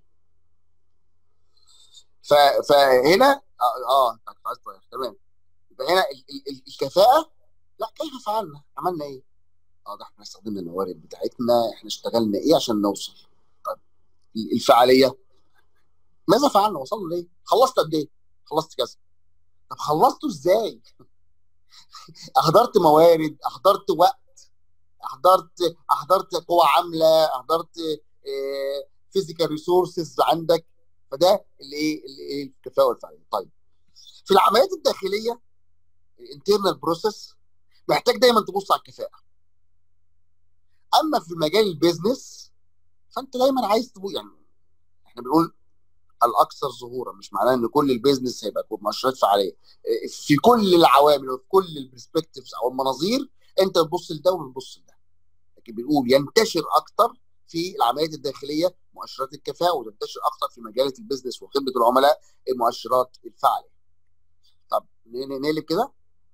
فهنا اه, آه عايز تمام يبقى هنا ال ال الكفاءه لا كيف فعلنا؟ عملنا ايه؟ اه ده احنا استخدمنا الموارد بتاعتنا احنا اشتغلنا ايه عشان نوصل طيب الفعاليه ماذا فعلنا؟ وصلنا ليه؟ خلصت قد ايه؟ خلصت كذا طب خلصته ازاي؟ اهدرت موارد اهدرت وقت اهدرت اهدرت قوى عامله اهدرت فيزيكال ريسورسز عندك فده اللي ايه اللي ايه الكفاءه والفعاليه طيب في العمليات الداخليه الانترنال بروسيس محتاج دايما تبص على الكفاءه اما في مجال البيزنس فانت دايما عايز تبص يعني احنا بنقول الاكثر ظهورا مش معناه ان كل البيزنس هيبقى مؤشرات فعاليه في كل العوامل وفي كل البرسبكتيفز او المناظير انت بتبص لده وبتبص لده لكن بنقول ينتشر اكتر في العمليات الداخليه مؤشرات الكفاءه وتنتشر اكتر في مجالات البيزنس وخدمه العملاء المؤشرات الفعاليه. طب نقلب كده.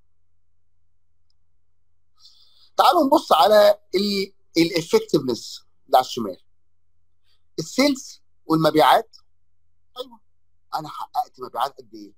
تعالوا نبص على الافكتفنس اللي على الشمال. السيلز والمبيعات ايوه انا حققت مبيعات قد ايه؟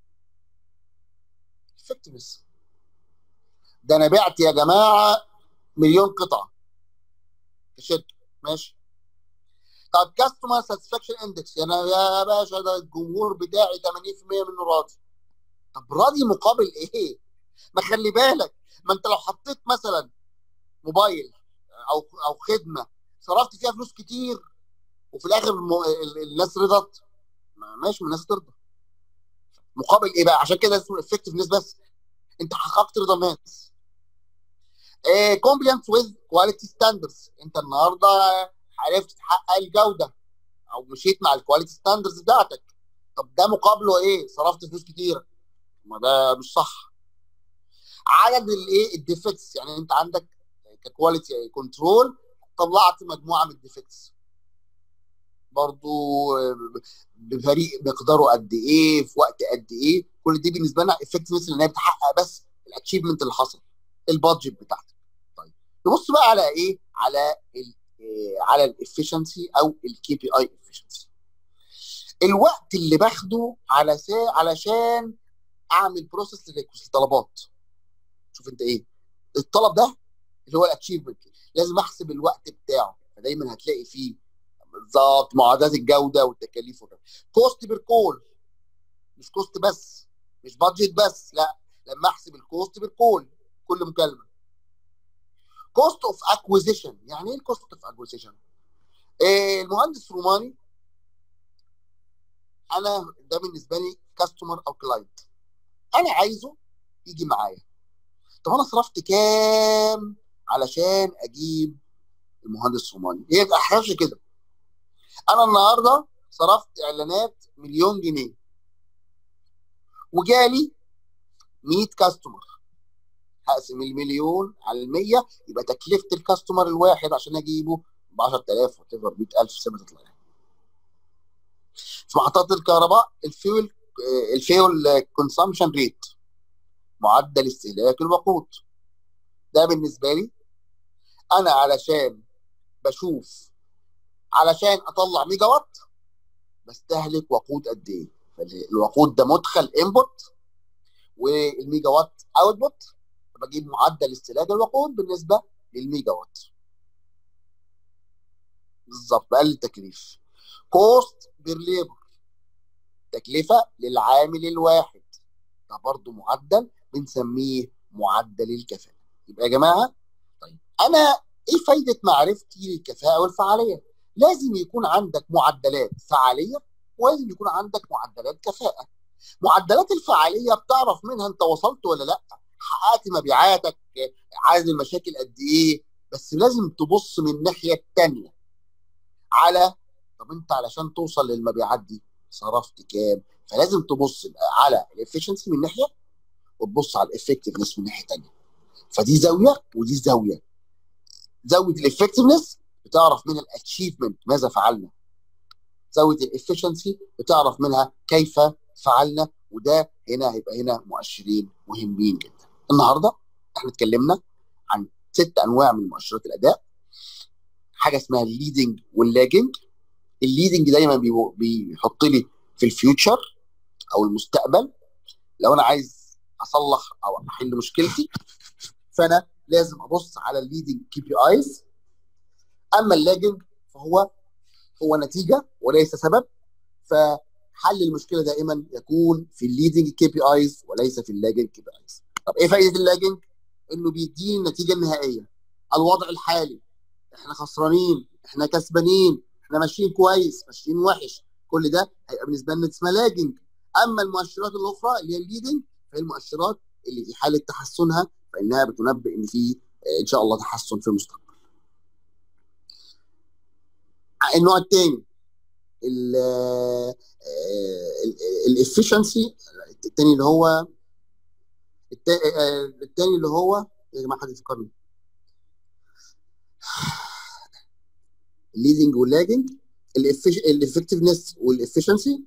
افكتفنس ده انا بعت يا جماعه مليون قطعه في شركه ماشي طب كاستمر ساتسفاكشن اندكس يعني يا باشا ده الجمهور بتاعي 80% منه راضي طب راضي مقابل ايه؟ ما خلي بالك ما انت لو حطيت مثلا موبايل او او خدمه صرفت فيها فلوس كتير وفي الاخر الناس رضت ماشي الناس ترضى مقابل ايه بقى؟ عشان كده اسمه افكتفنس بس انت حققت رضا الناس كومبلينس ويز كواليتي ستاندردز انت النهارده عرفت تحقق الجوده او مشيت مع الكواليتي ستاندردز بتاعتك طب ده مقابله ايه؟ صرفت فلوس كتير ما ده مش صح عدد الايه الديفكتس يعني انت عندك ككواليتي كنترول طلعت مجموعه من الديفكتس برضو بفريق مقداره قد ايه في وقت قد ايه كل دي بالنسبه لنا افكتفنس ان هي بتحقق بس الاتشيفمنت اللي حصل البادجت بتاعتك طيب نبص بقى على ايه على ال على الافشنسي او الكي بي اي افشنسي الوقت اللي باخده على سا... علشان اعمل بروسيس للطلبات شوف انت ايه الطلب ده اللي هو الاتشيفمنت لازم احسب الوقت بتاعه فدايما هتلاقي فيه بالظبط معادلات الجوده والتكاليف وكده كوست بير كول مش كوست بس مش بادجت بس لا لما احسب الكوست بالكول كل مكالمه كوست اوف اكوزيشن يعني ايه الكوست اوف اكوزيشن المهندس روماني انا ده بالنسبه لي كاستمر او كلاينت انا عايزه يجي معايا طب انا صرفت كام علشان اجيب المهندس روماني هي ما احرجش كده انا النهارده صرفت اعلانات مليون جنيه وجالي 100 كاستمر هقسم المليون على ال 100 يبقى تكلفه الكاستمر الواحد عشان اجيبه ب 10000 وات ايفر 100000 زي ما تطلع يعني. في محطات الكهرباء الفيول الفيول كونسامشن ريت معدل استهلاك الوقود ده بالنسبه لي انا علشان بشوف علشان اطلع ميجا وات بستهلك وقود قد ايه الوقود ده مدخل انبوت والميجا وات اوتبوت بجيب معدل استهلاك الوقود بالنسبه للميجا وات بالظبط بقلل التكليف كوست بير ليبر تكلفه للعامل الواحد ده برضه معدل بنسميه معدل الكفاءه يبقى يا جماعه طيب انا ايه فايده معرفتي للكفاءه والفعاليه لازم يكون عندك معدلات فعاليه ولازم يكون عندك معدلات كفاءه معدلات الفعاليه بتعرف منها انت وصلت ولا لا حققت مبيعاتك عدد المشاكل قد ايه بس لازم تبص من الناحيه الثانيه على طب انت علشان توصل للمبيعات دي صرفت كام فلازم تبص على الافشنسي من ناحيه وتبص على الافكتفنس من ناحيه ثانيه فدي زاويه ودي زاويه زاويه الافكتفنس بتعرف منها الاتشيفمنت ماذا فعلنا زاويه الافشنسي بتعرف منها كيف فعلنا وده هنا هيبقى هنا مؤشرين مهمين جدا النهارده احنا اتكلمنا عن ست انواع من مؤشرات الاداء حاجه اسمها الليدنج واللاجنج الليدنج دايما بيحط لي في الفيوتشر او المستقبل لو انا عايز اصلح او احل مشكلتي فانا لازم ابص على الليدنج كي بي ايز اما اللاجنج فهو هو نتيجه وليس سبب فحل المشكله دائما يكون في الليدنج كي بي ايز وليس في اللاجنج كي بي ايز طب ايه فائده اللاجنج انه بيديني النتيجه النهائيه الوضع الحالي احنا خسرانين احنا كسبانين احنا ماشيين كويس ماشيين وحش كل ده هيبقى بالنسبه لنا اسمها لاجنج اما المؤشرات الاخرى اللي هي الليدنج فهي المؤشرات اللي في حاله تحسنها فانها بتنبئ ان في ان شاء الله تحسن في المستقبل النوع الثاني الافشنسي الثاني اللي هو الثاني اللي هو يا جماعه حد يفكرني الليدنج واللاجنج الافكتفنس والافشنسي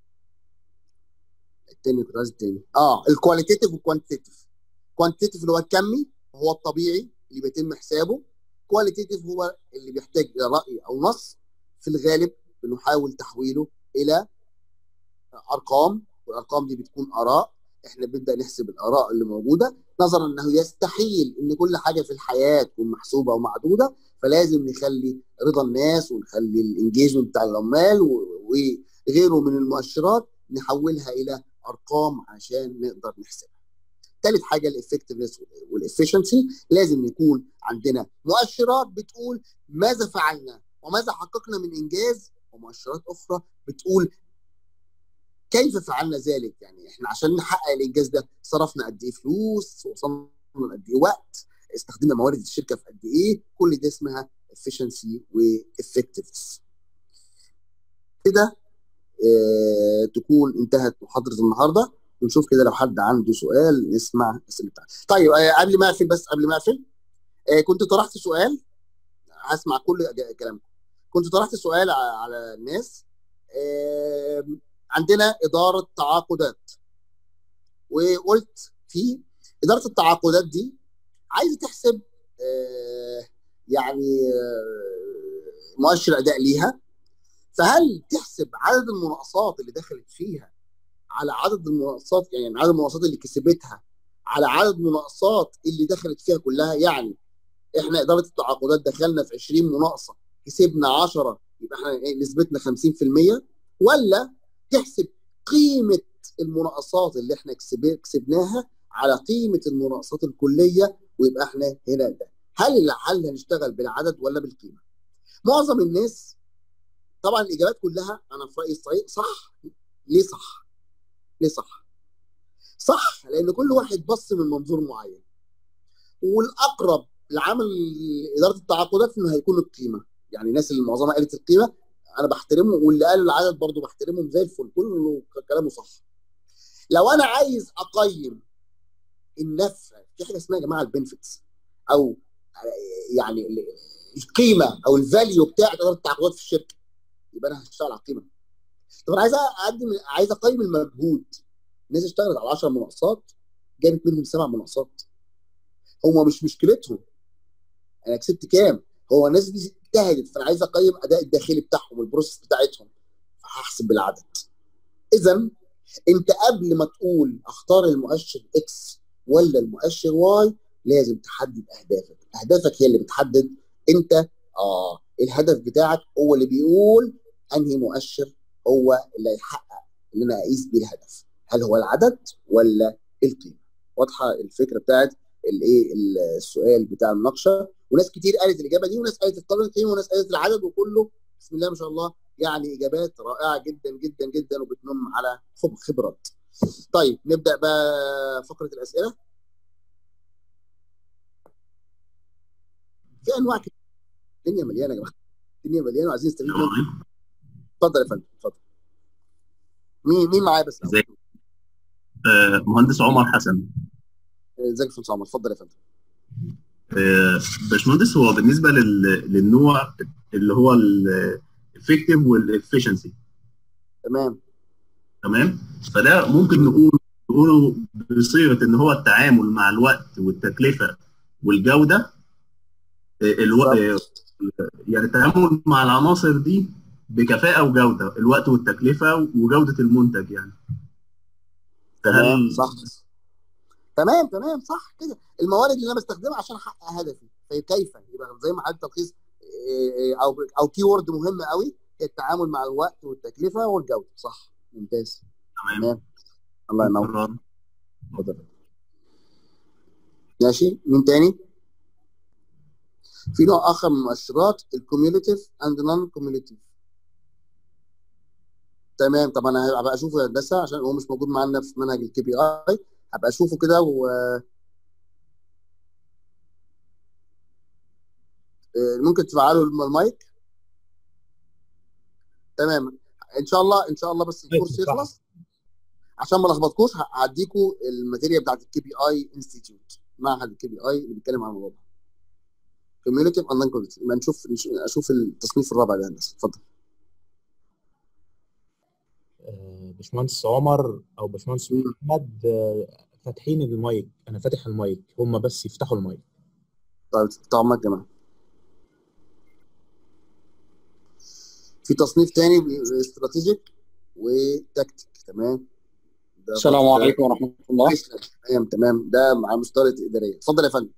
الثاني كنت عايز الثاني اه الكواليتيف والكوانتيتيف كوانتيتيف اللي هو الكمي هو الطبيعي اللي بيتم حسابه كواليتيف هو اللي بيحتاج الى راي او نص في الغالب بنحاول تحويله الى ارقام والارقام دي بتكون اراء احنا بنبدا نحسب الاراء اللي موجوده نظرا انه يستحيل ان كل حاجه في الحياه تكون محسوبه ومعدوده فلازم نخلي رضا الناس ونخلي الانجيجمنت بتاع العمال وغيره من المؤشرات نحولها الى ارقام عشان نقدر نحسبها. ثالث حاجه الافكتفنس والافشنسي لازم يكون عندنا مؤشرات بتقول ماذا فعلنا وماذا حققنا من انجاز ومؤشرات اخرى بتقول كيف فعلنا ذلك يعني احنا عشان نحقق الانجاز ده صرفنا قد ايه فلوس وصلنا قد ايه وقت استخدمنا موارد الشركه في قد ايه كل ده اسمها efficiency وeffectiveness كده اه تكون انتهت محاضره النهارده ونشوف كده لو حد عنده سؤال نسمع اسئله طيب اه قبل ما اقفل بس قبل ما اقفل اه كنت طرحت سؤال هسمع كل كلامكم كنت طرحت سؤال على الناس اه عندنا اداره تعاقدات وقلت في اداره التعاقدات دي عايزه تحسب آه يعني آه مؤشر اداء ليها فهل تحسب عدد المناقصات اللي دخلت فيها على عدد المناقصات يعني عدد المناقصات اللي كسبتها على عدد المناقصات اللي دخلت فيها كلها يعني احنا اداره التعاقدات دخلنا في 20 مناقصه كسبنا 10 يبقى احنا نسبتنا 50% ولا تحسب قيمه المناقصات اللي احنا كسب- كسبناها على قيمه المناقصات الكليه ويبقى احنا هنا ده هل الحل هنشتغل بالعدد ولا بالقيمه؟ معظم الناس طبعا الاجابات كلها انا في رايي الصحيح صح ليه صح؟ ليه صح؟ صح لان كل واحد بص من منظور معين والاقرب لعمل اداره التعاقدات انه هيكون القيمه يعني الناس اللي معظمها قالت القيمه انا بحترمهم واللي قالوا العدد برضه بحترمهم زي الفل كله كلامه صح لو انا عايز اقيم النفع في حاجه اسمها يا جماعه البنفيتس او يعني ال- القيمه او الفاليو بتاعت اداره التعاقدات في الشركه يبقى انا هشتغل على القيمه طب انا عايز اقدم عايز اقيم المجهود الناس اشتغلت على 10 مناقصات جابت منهم سبع مناقصات هم مش مشكلتهم انا كسبت كام هو الناس دي اجتهدت فانا عايز اقيم اداء الداخلي بتاعهم والبروسيس بتاعتهم فهحسب بالعدد اذا انت قبل ما تقول اختار المؤشر اكس ولا المؤشر واي لازم تحدد اهدافك اهدافك هي اللي بتحدد انت اه الهدف بتاعك هو اللي بيقول انهي مؤشر هو اللي هيحقق اللي انا اقيس بيه الهدف هل هو العدد ولا القيمه واضحه الفكره بتاعت الايه السؤال بتاع المناقشه وناس كتير قالت الاجابه دي وناس قالت اختار القيمه وناس قالت العدد وكله بسم الله ما شاء الله يعني اجابات رائعه جدا جدا جدا وبتنم على خب- خبرات طيب نبدا بقى فقره الاسئله في انواع كتير الدنيا مليانه يا جماعه الدنيا مليانه وعايزين نستفيد منها اتفضل يا فندم اتفضل مين مين معايا بس ازيك آه، مهندس عمر حسن ازيك يا استاذ عمر اتفضل يا فندم آه، باشمهندس هو بالنسبه لل- للنوع اللي هو الافكتيف والافشنسي تمام تمام فده ممكن نقول نقوله بصيغه ان هو التعامل مع الوقت والتكلفه والجوده آه، الو... آه، يعني التعامل مع العناصر دي بكفاءه وجوده الوقت والتكلفه وجوده المنتج يعني تمام فهل صح تمام تمام صح كده الموارد اللي انا بستخدمها عشان احقق هدفي فكيف يبقى زي ما حضرتك تلخيص إيه، إيه، او او كي وورد مهم قوي التعامل مع الوقت والتكلفه والجوده صح ممتاز تمام الله ينور اتفضل ماشي مين تاني في نوع اخر من المؤشرات الكوميوليتيف اند نون كوميوليتيف تمام طب انا هبقى اشوفه يا هندسه عشان هو مش موجود معانا في منهج الكي بي اي هبقى اشوفه كده و آه، ممكن تفعلوا المايك تمام ان شاء الله ان شاء الله بس الكورس يخلص عشان ما لخبطكوش ه- هديكوا الماتيريال بتاعت الكي بي اي انستيتيوت معهد الكي بي اي اللي بيتكلم عن الموضوع ده كوميونيتيف اند نون كوميونيتيف يبقى نشوف نش- اشوف التصنيف الرابع ده هندسه اتفضل آه، باشمهندس عمر او باشمهندس محمد آه، فاتحين المايك انا فاتح المايك هم بس يفتحوا المايك طيب طبعا يا جماعه في تصنيف تاني استراتيجيك وتكتيك تمام ده السلام برضه- عليكم ورحمة الله تمام تمام ده مع مستوى الاداريه اتفضل يا فندم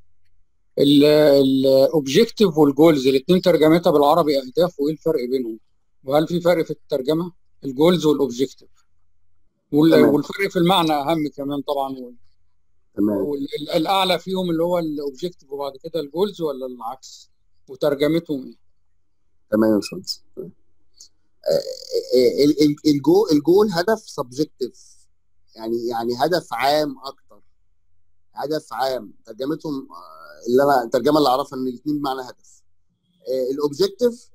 الاوبجيكتيف والجولز الاثنين ترجمتها بالعربي اهداف وايه الفرق بينهم وهل في فرق في الترجمه الجولز والاوبجيكتيف وال- تمام. والفرق في المعنى اهم كمان طبعا تمام والاعلى فيهم اللي هو الاوبجيكتيف وبعد كده الجولز ولا العكس وترجمتهم ايه تمام يا باشمهندس تمام. آه، آه، ال- ال- الجو الجول هدف سبجكتيف يعني يعني هدف عام اكتر هدف عام ترجمتهم آه، اللي انا الترجمه اللي اعرفها ان الاثنين بمعنى هدف الاوبجيكتيف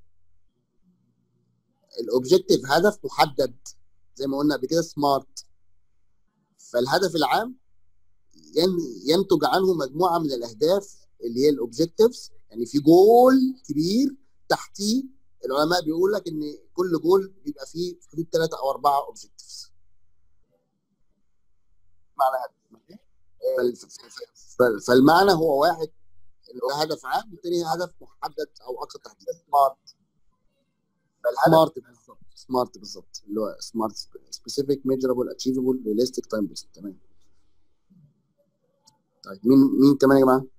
الاوبجيكتيف هدف محدد زي ما قلنا قبل كده سمارت فالهدف العام ين- ينتج عنه مجموعه من الاهداف اللي هي الاوبجيكتيفز يعني في جول كبير تحتيه العلماء بيقول لك ان كل جول بيبقى فيه في حدود ثلاثه او اربعه اوبجيكتيفز معنى هدف فال- ف- فالمعنى هو واحد اللي هو هدف عام والتاني هدف محدد او اكثر تحديدا سمارت سمارت بالظبط سمارت بالظبط اللي هو سمارت سبيسيفيك ميجرابل اتشيفبل رياليستيك تايم بيست تمام طيب مين مين كمان يا جماعه؟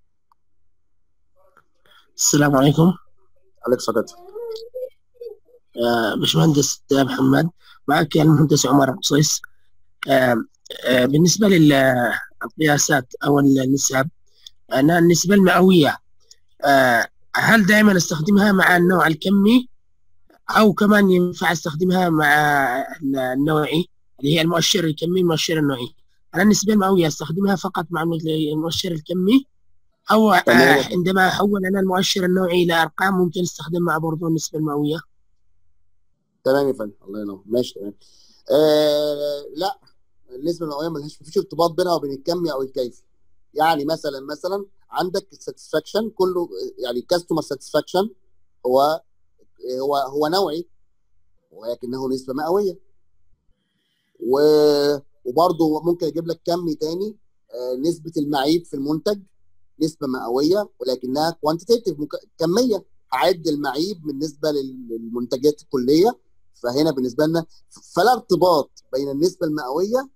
السلام عليكم عليك سكت آه، باشمهندس محمد معك المهندس عمر أبو صيص آه، آه، بالنسبة للقياسات أو النسب أنا النسبة المئوية آه، هل دائما استخدمها مع النوع الكمي أو كمان ينفع استخدمها مع النوعي اللي هي المؤشر الكمي المؤشر النوعي أنا النسبة المئوية استخدمها فقط مع المؤشر الكمي أو آه، تمام. عندما أحول أنا المؤشر النوعي إلى أرقام ممكن استخدم مع برضه النسبة المئوية تمام يا فندم الله ينور ماشي تمام آه لا النسبه المئويه ملهاش مفيش ارتباط بينها وبين الكمي او الكيفي يعني مثلا مثلا عندك الساتسفاكشن كله يعني كاستمر ساتسفاكشن هو هو هو نوعي ولكنه نسبه مئويه و وبرضه ممكن اجيب لك كمي تاني آه، نسبه المعيب في المنتج نسبه مئويه ولكنها كوانتيتيف كميه هعد المعيب بالنسبه لل- للمنتجات الكليه فهنا بالنسبه لنا فلا ارتباط بين النسبه المئويه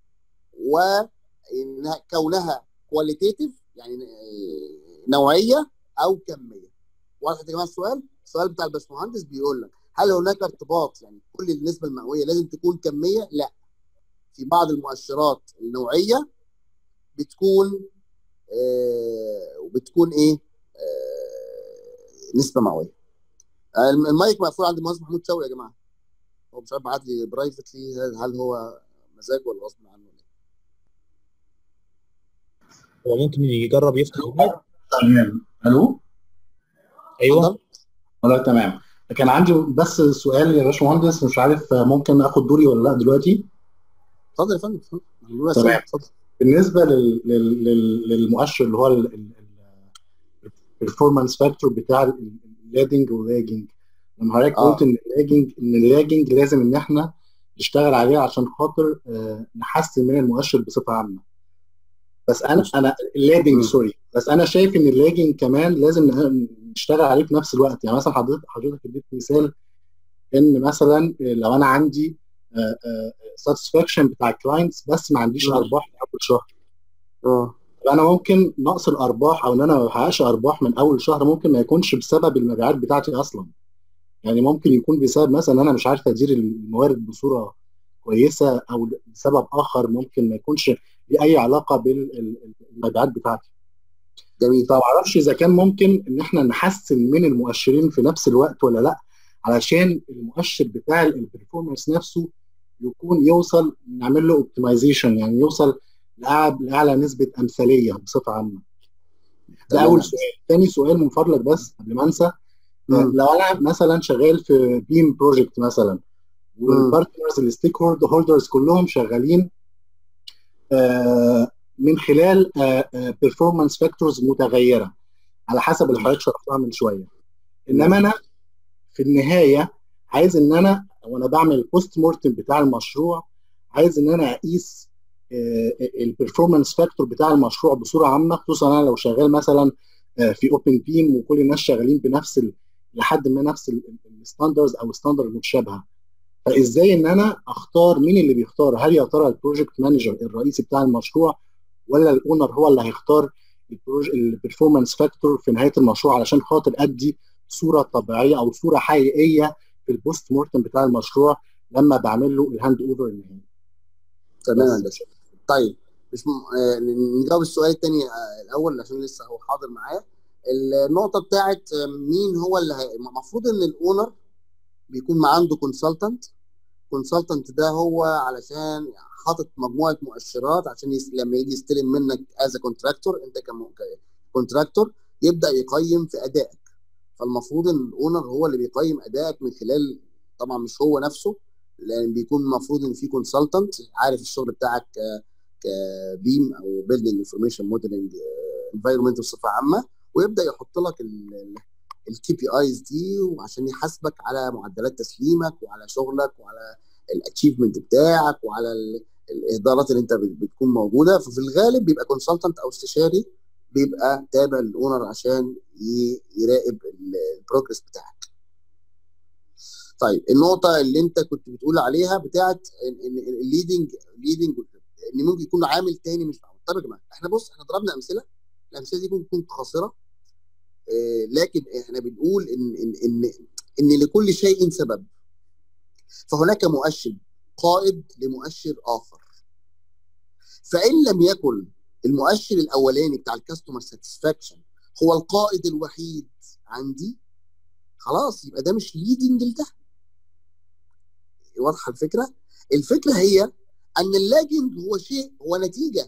وكونها كواليتيتيف يعني آه، نوعيه او كميه واضح يا جماعه السؤال؟ السؤال بتاع الباشمهندس بيقول لك هل هناك ارتباط يعني كل النسبه المئويه لازم تكون كميه؟ لا في بعض المؤشرات النوعيه بتكون آه وبتكون ايه؟ آه نسبه مئويه. آه، المايك مقفول عند المهندس محمود شوقي يا جماعه. هو مش عارف بعت لي برايفتلي هل هو مزاج ولا غصب عنه؟ هو ممكن يجرب يفتح المايك تمام الو ايوه ولا تمام كان عندي بس سؤال يا باشمهندس مش عارف ممكن اخد دوري ولا لا دلوقتي اتفضل يا فندم اتفضل. تمام. اتفضل. بالنسبه لل... لل... لل... للمؤشر اللي هو البرفورمانس فاكتور بتاع اللادنج واللاجنج لما حضرتك آه. قلت ان اللاجنج ان اللاجنج لازم ان احنا نشتغل عليه عشان خاطر آه، نحسن من المؤشر بصفه عامه بس انا انا اللادنج مم. سوري بس انا شايف ان اللاجنج كمان لازم نه- نشتغل عليه في نفس الوقت يعني مثلا حضرتك حضرتك اديت مثال ان مثلا لو انا عندي ساتسفاكشن بتاع الكلاينتس بس ما عنديش مم. ارباح من اول شهر اه فانا ممكن نقص الارباح او ان انا ما بحققش ارباح من اول شهر ممكن ما يكونش بسبب المبيعات بتاعتي اصلا يعني ممكن يكون بسبب مثلا ان انا مش عارف ادير الموارد بصوره كويسه او لسبب اخر ممكن ما يكونش ليه اي علاقه بالمبيعات بتاعتي جميل فما اعرفش اذا كان ممكن ان احنا نحسن من المؤشرين في نفس الوقت ولا لا علشان المؤشر بتاع البرفورمانس نفسه يكون يوصل نعمل له اوبتمايزيشن يعني يوصل لاعلى لاعلى نسبه امثاليه بصفه عامه ده تمام. اول سؤال ثاني سؤال من فضلك بس قبل ما انسى مم. لو انا مثلا شغال في بيم بروجكت مثلا والبارتنرز الستيك هولدرز كلهم شغالين آه، من خلال بيرفورمانس فاكتورز متغيره على حسب اللي حضرتك شرحتها من شويه انما انا في النهايه عايز ان انا وانا بعمل البوست مورتم بتاع المشروع عايز ان انا اقيس البرفورمانس فاكتور بتاع المشروع بصوره عامه خصوصا انا لو شغال مثلا آه، في اوبن بيم وكل الناس شغالين بنفس ال- لحد ما نفس الستاندرز او ستاندرد متشابهه فازاي ان انا اختار مين اللي بيختار هل يا ترى البروجكت مانجر الرئيسي بتاع المشروع ولا الاونر هو اللي هيختار البرفورمانس فاكتور في نهايه المشروع علشان خاطر ادي صوره طبيعيه او صوره حقيقيه في البوست مورتم بتاع المشروع لما بعمل له الهاند اوفر النهائي تمام يا بس. هندسه طيب مش م... آه نجاوب السؤال الثاني آه الاول عشان لسه هو حاضر معايا النقطه بتاعت آه، مين هو اللي هي... المفروض ان الاونر بيكون معاه عنده كونسلتنت كونسلتنت ده هو علشان حاطط مجموعه مؤشرات عشان يس... لما يجي يستلم منك از كونتراكتور انت ككونتراكتور يبدا يقيم في ادائك فالمفروض ان الاونر هو اللي بيقيم ادائك من خلال طبعا مش هو نفسه لان بيكون المفروض ان في كونسلتنت عارف الشغل بتاعك ك- كبيم او بيلدينج انفورميشن موديلنج انفايرمنت بصفه عامه ويبدا يحط لك الكي بي ايز دي وعشان يحاسبك على معدلات تسليمك وعلى شغلك وعلى الاتشيفمنت بتاعك وعلى ال- الاهدارات اللي انت بت- بتكون موجوده ففي الغالب بيبقى كونسلتنت او استشاري بيبقى تابع للاونر عشان ي- يراقب ال- البروجرس بتاعك. طيب النقطه اللي انت كنت بتقول عليها بتاعت الليدنج الليدنج ان ممكن يكون عامل تاني مش معمول طب يا جماعه احنا بص احنا ضربنا امثله الامثله دي ممكن تكون قاصره آه، لكن احنا بنقول ان ان ان ان لكل شيء سبب فهناك مؤشر قائد لمؤشر اخر فان لم يكن المؤشر الاولاني بتاع الكاستمر ساتسفاكشن هو القائد الوحيد عندي خلاص يبقى ده مش ليدنج لده واضحه الفكره الفكره هي ان اللاجنج هو شيء هو نتيجه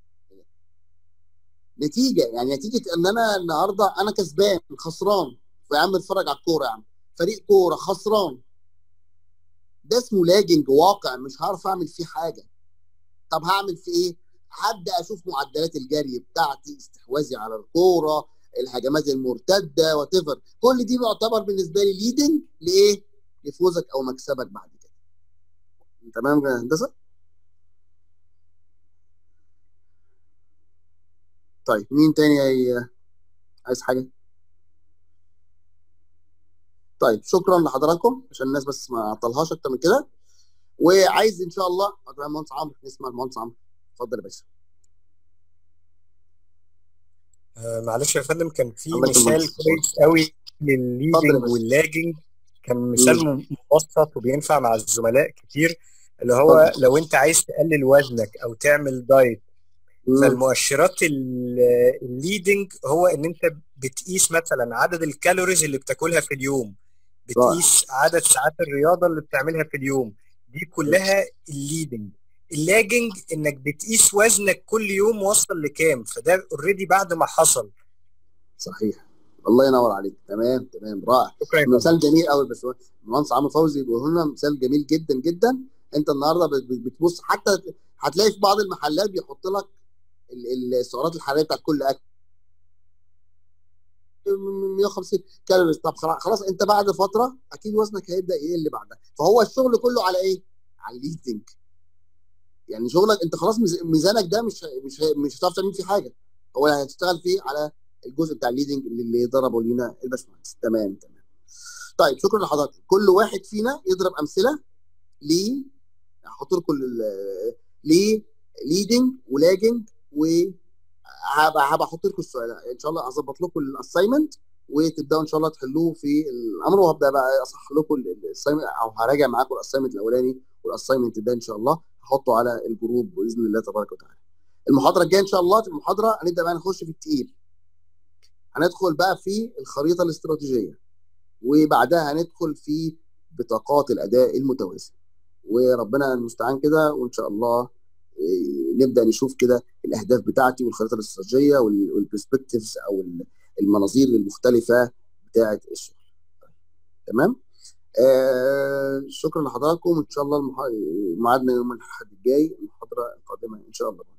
نتيجه يعني نتيجه ان انا النهارده انا كسبان خسران يا عم اتفرج على الكوره يا عم فريق كوره خسران ده اسمه لاجنج واقع مش هعرف اعمل فيه حاجه طب هعمل في ايه؟ هبدا اشوف معدلات الجري بتاعتي استحواذي على الكوره الهجمات المرتده وات كل دي يعتبر بالنسبه لي ليدنج لايه؟ لفوزك او مكسبك بعد كده تمام يا هندسه؟ طيب مين تاني هي- عايز حاجه؟ طيب شكرا لحضراتكم عشان الناس بس ما اعطلهاش اكتر من كده وعايز ان شاء الله أقرأ المهندس عمرو نسمع المهندس عمرو اتفضل يا باشا آه، معلش يا فندم كان في الله يكرمك. مثال كويس قوي اتفضل يا للليدنج باشا. واللاجنج كان مثال م- مبسط وبينفع مع الزملاء كتير اللي هو اتفضل. لو انت عايز تقلل وزنك او تعمل دايت مم. فالمؤشرات ال- الليدنج هو ان انت بتقيس مثلا عدد الكالوريز اللي بتاكلها في اليوم بتقيس عدد ساعات الرياضه اللي بتعملها في اليوم دي كلها الليدنج اللاجنج انك بتقيس وزنك كل يوم وصل لكام فده اوريدي بعد ما حصل صحيح الله ينور عليك تمام تمام رائع شكرا يا فندم. مثال جميل قوي بس المهندس عمرو فوزي بيقول لنا مثال جميل جدا جدا انت النهارده بت- بت- بتبص حتى هتلاقي في بعض المحلات بيحط لك ال- ال- السعرات الحراريه بتاعت كل اكل 150 كالوريز طب خلاص خلاص انت بعد فتره اكيد وزنك هيبدا يقل بعدها فهو الشغل كله على ايه؟ على الليدنج يعني شغلك انت خلاص ميز- ميزانك ده مش مش مش هتعرف تعمل فيه حاجه هو هتشتغل فيه على الجزء بتاع الليدنج اللي اللي ضربه لينا الباشمهندس تمام تمام طيب شكرا لحضرتك كل واحد فينا يضرب امثله ل هحط لكم ال- ل ليدنج ولاجنج و هبقى هبقى احط لكم السؤال ان شاء الله هظبط لكم الاساينمنت وتبداوا ان شاء الله تحلوه في الامر وهبدا بقى اصحح لكم الاساينمنت او هراجع معاكم الاساينمنت الاولاني والاساينمنت ده ان شاء الله هحطه على الجروب باذن الله تبارك وتعالى. المحاضره الجايه ان شاء الله في المحاضره هنبدا بقى نخش في التقيل. هندخل بقى في الخريطه الاستراتيجيه وبعدها هندخل في بطاقات الاداء المتوازي. وربنا المستعان كده وان شاء الله إيه، نبدا نشوف كده الاهداف بتاعتي والخريطه الاستراتيجيه والبرسبكتيفز او ال- المناظير المختلفه بتاعه الشغل. تمام؟ آه شكرا لحضراتكم ان شاء الله المح... ميعادنا يوم الاحد الجاي المحاضره القادمه ان شاء الله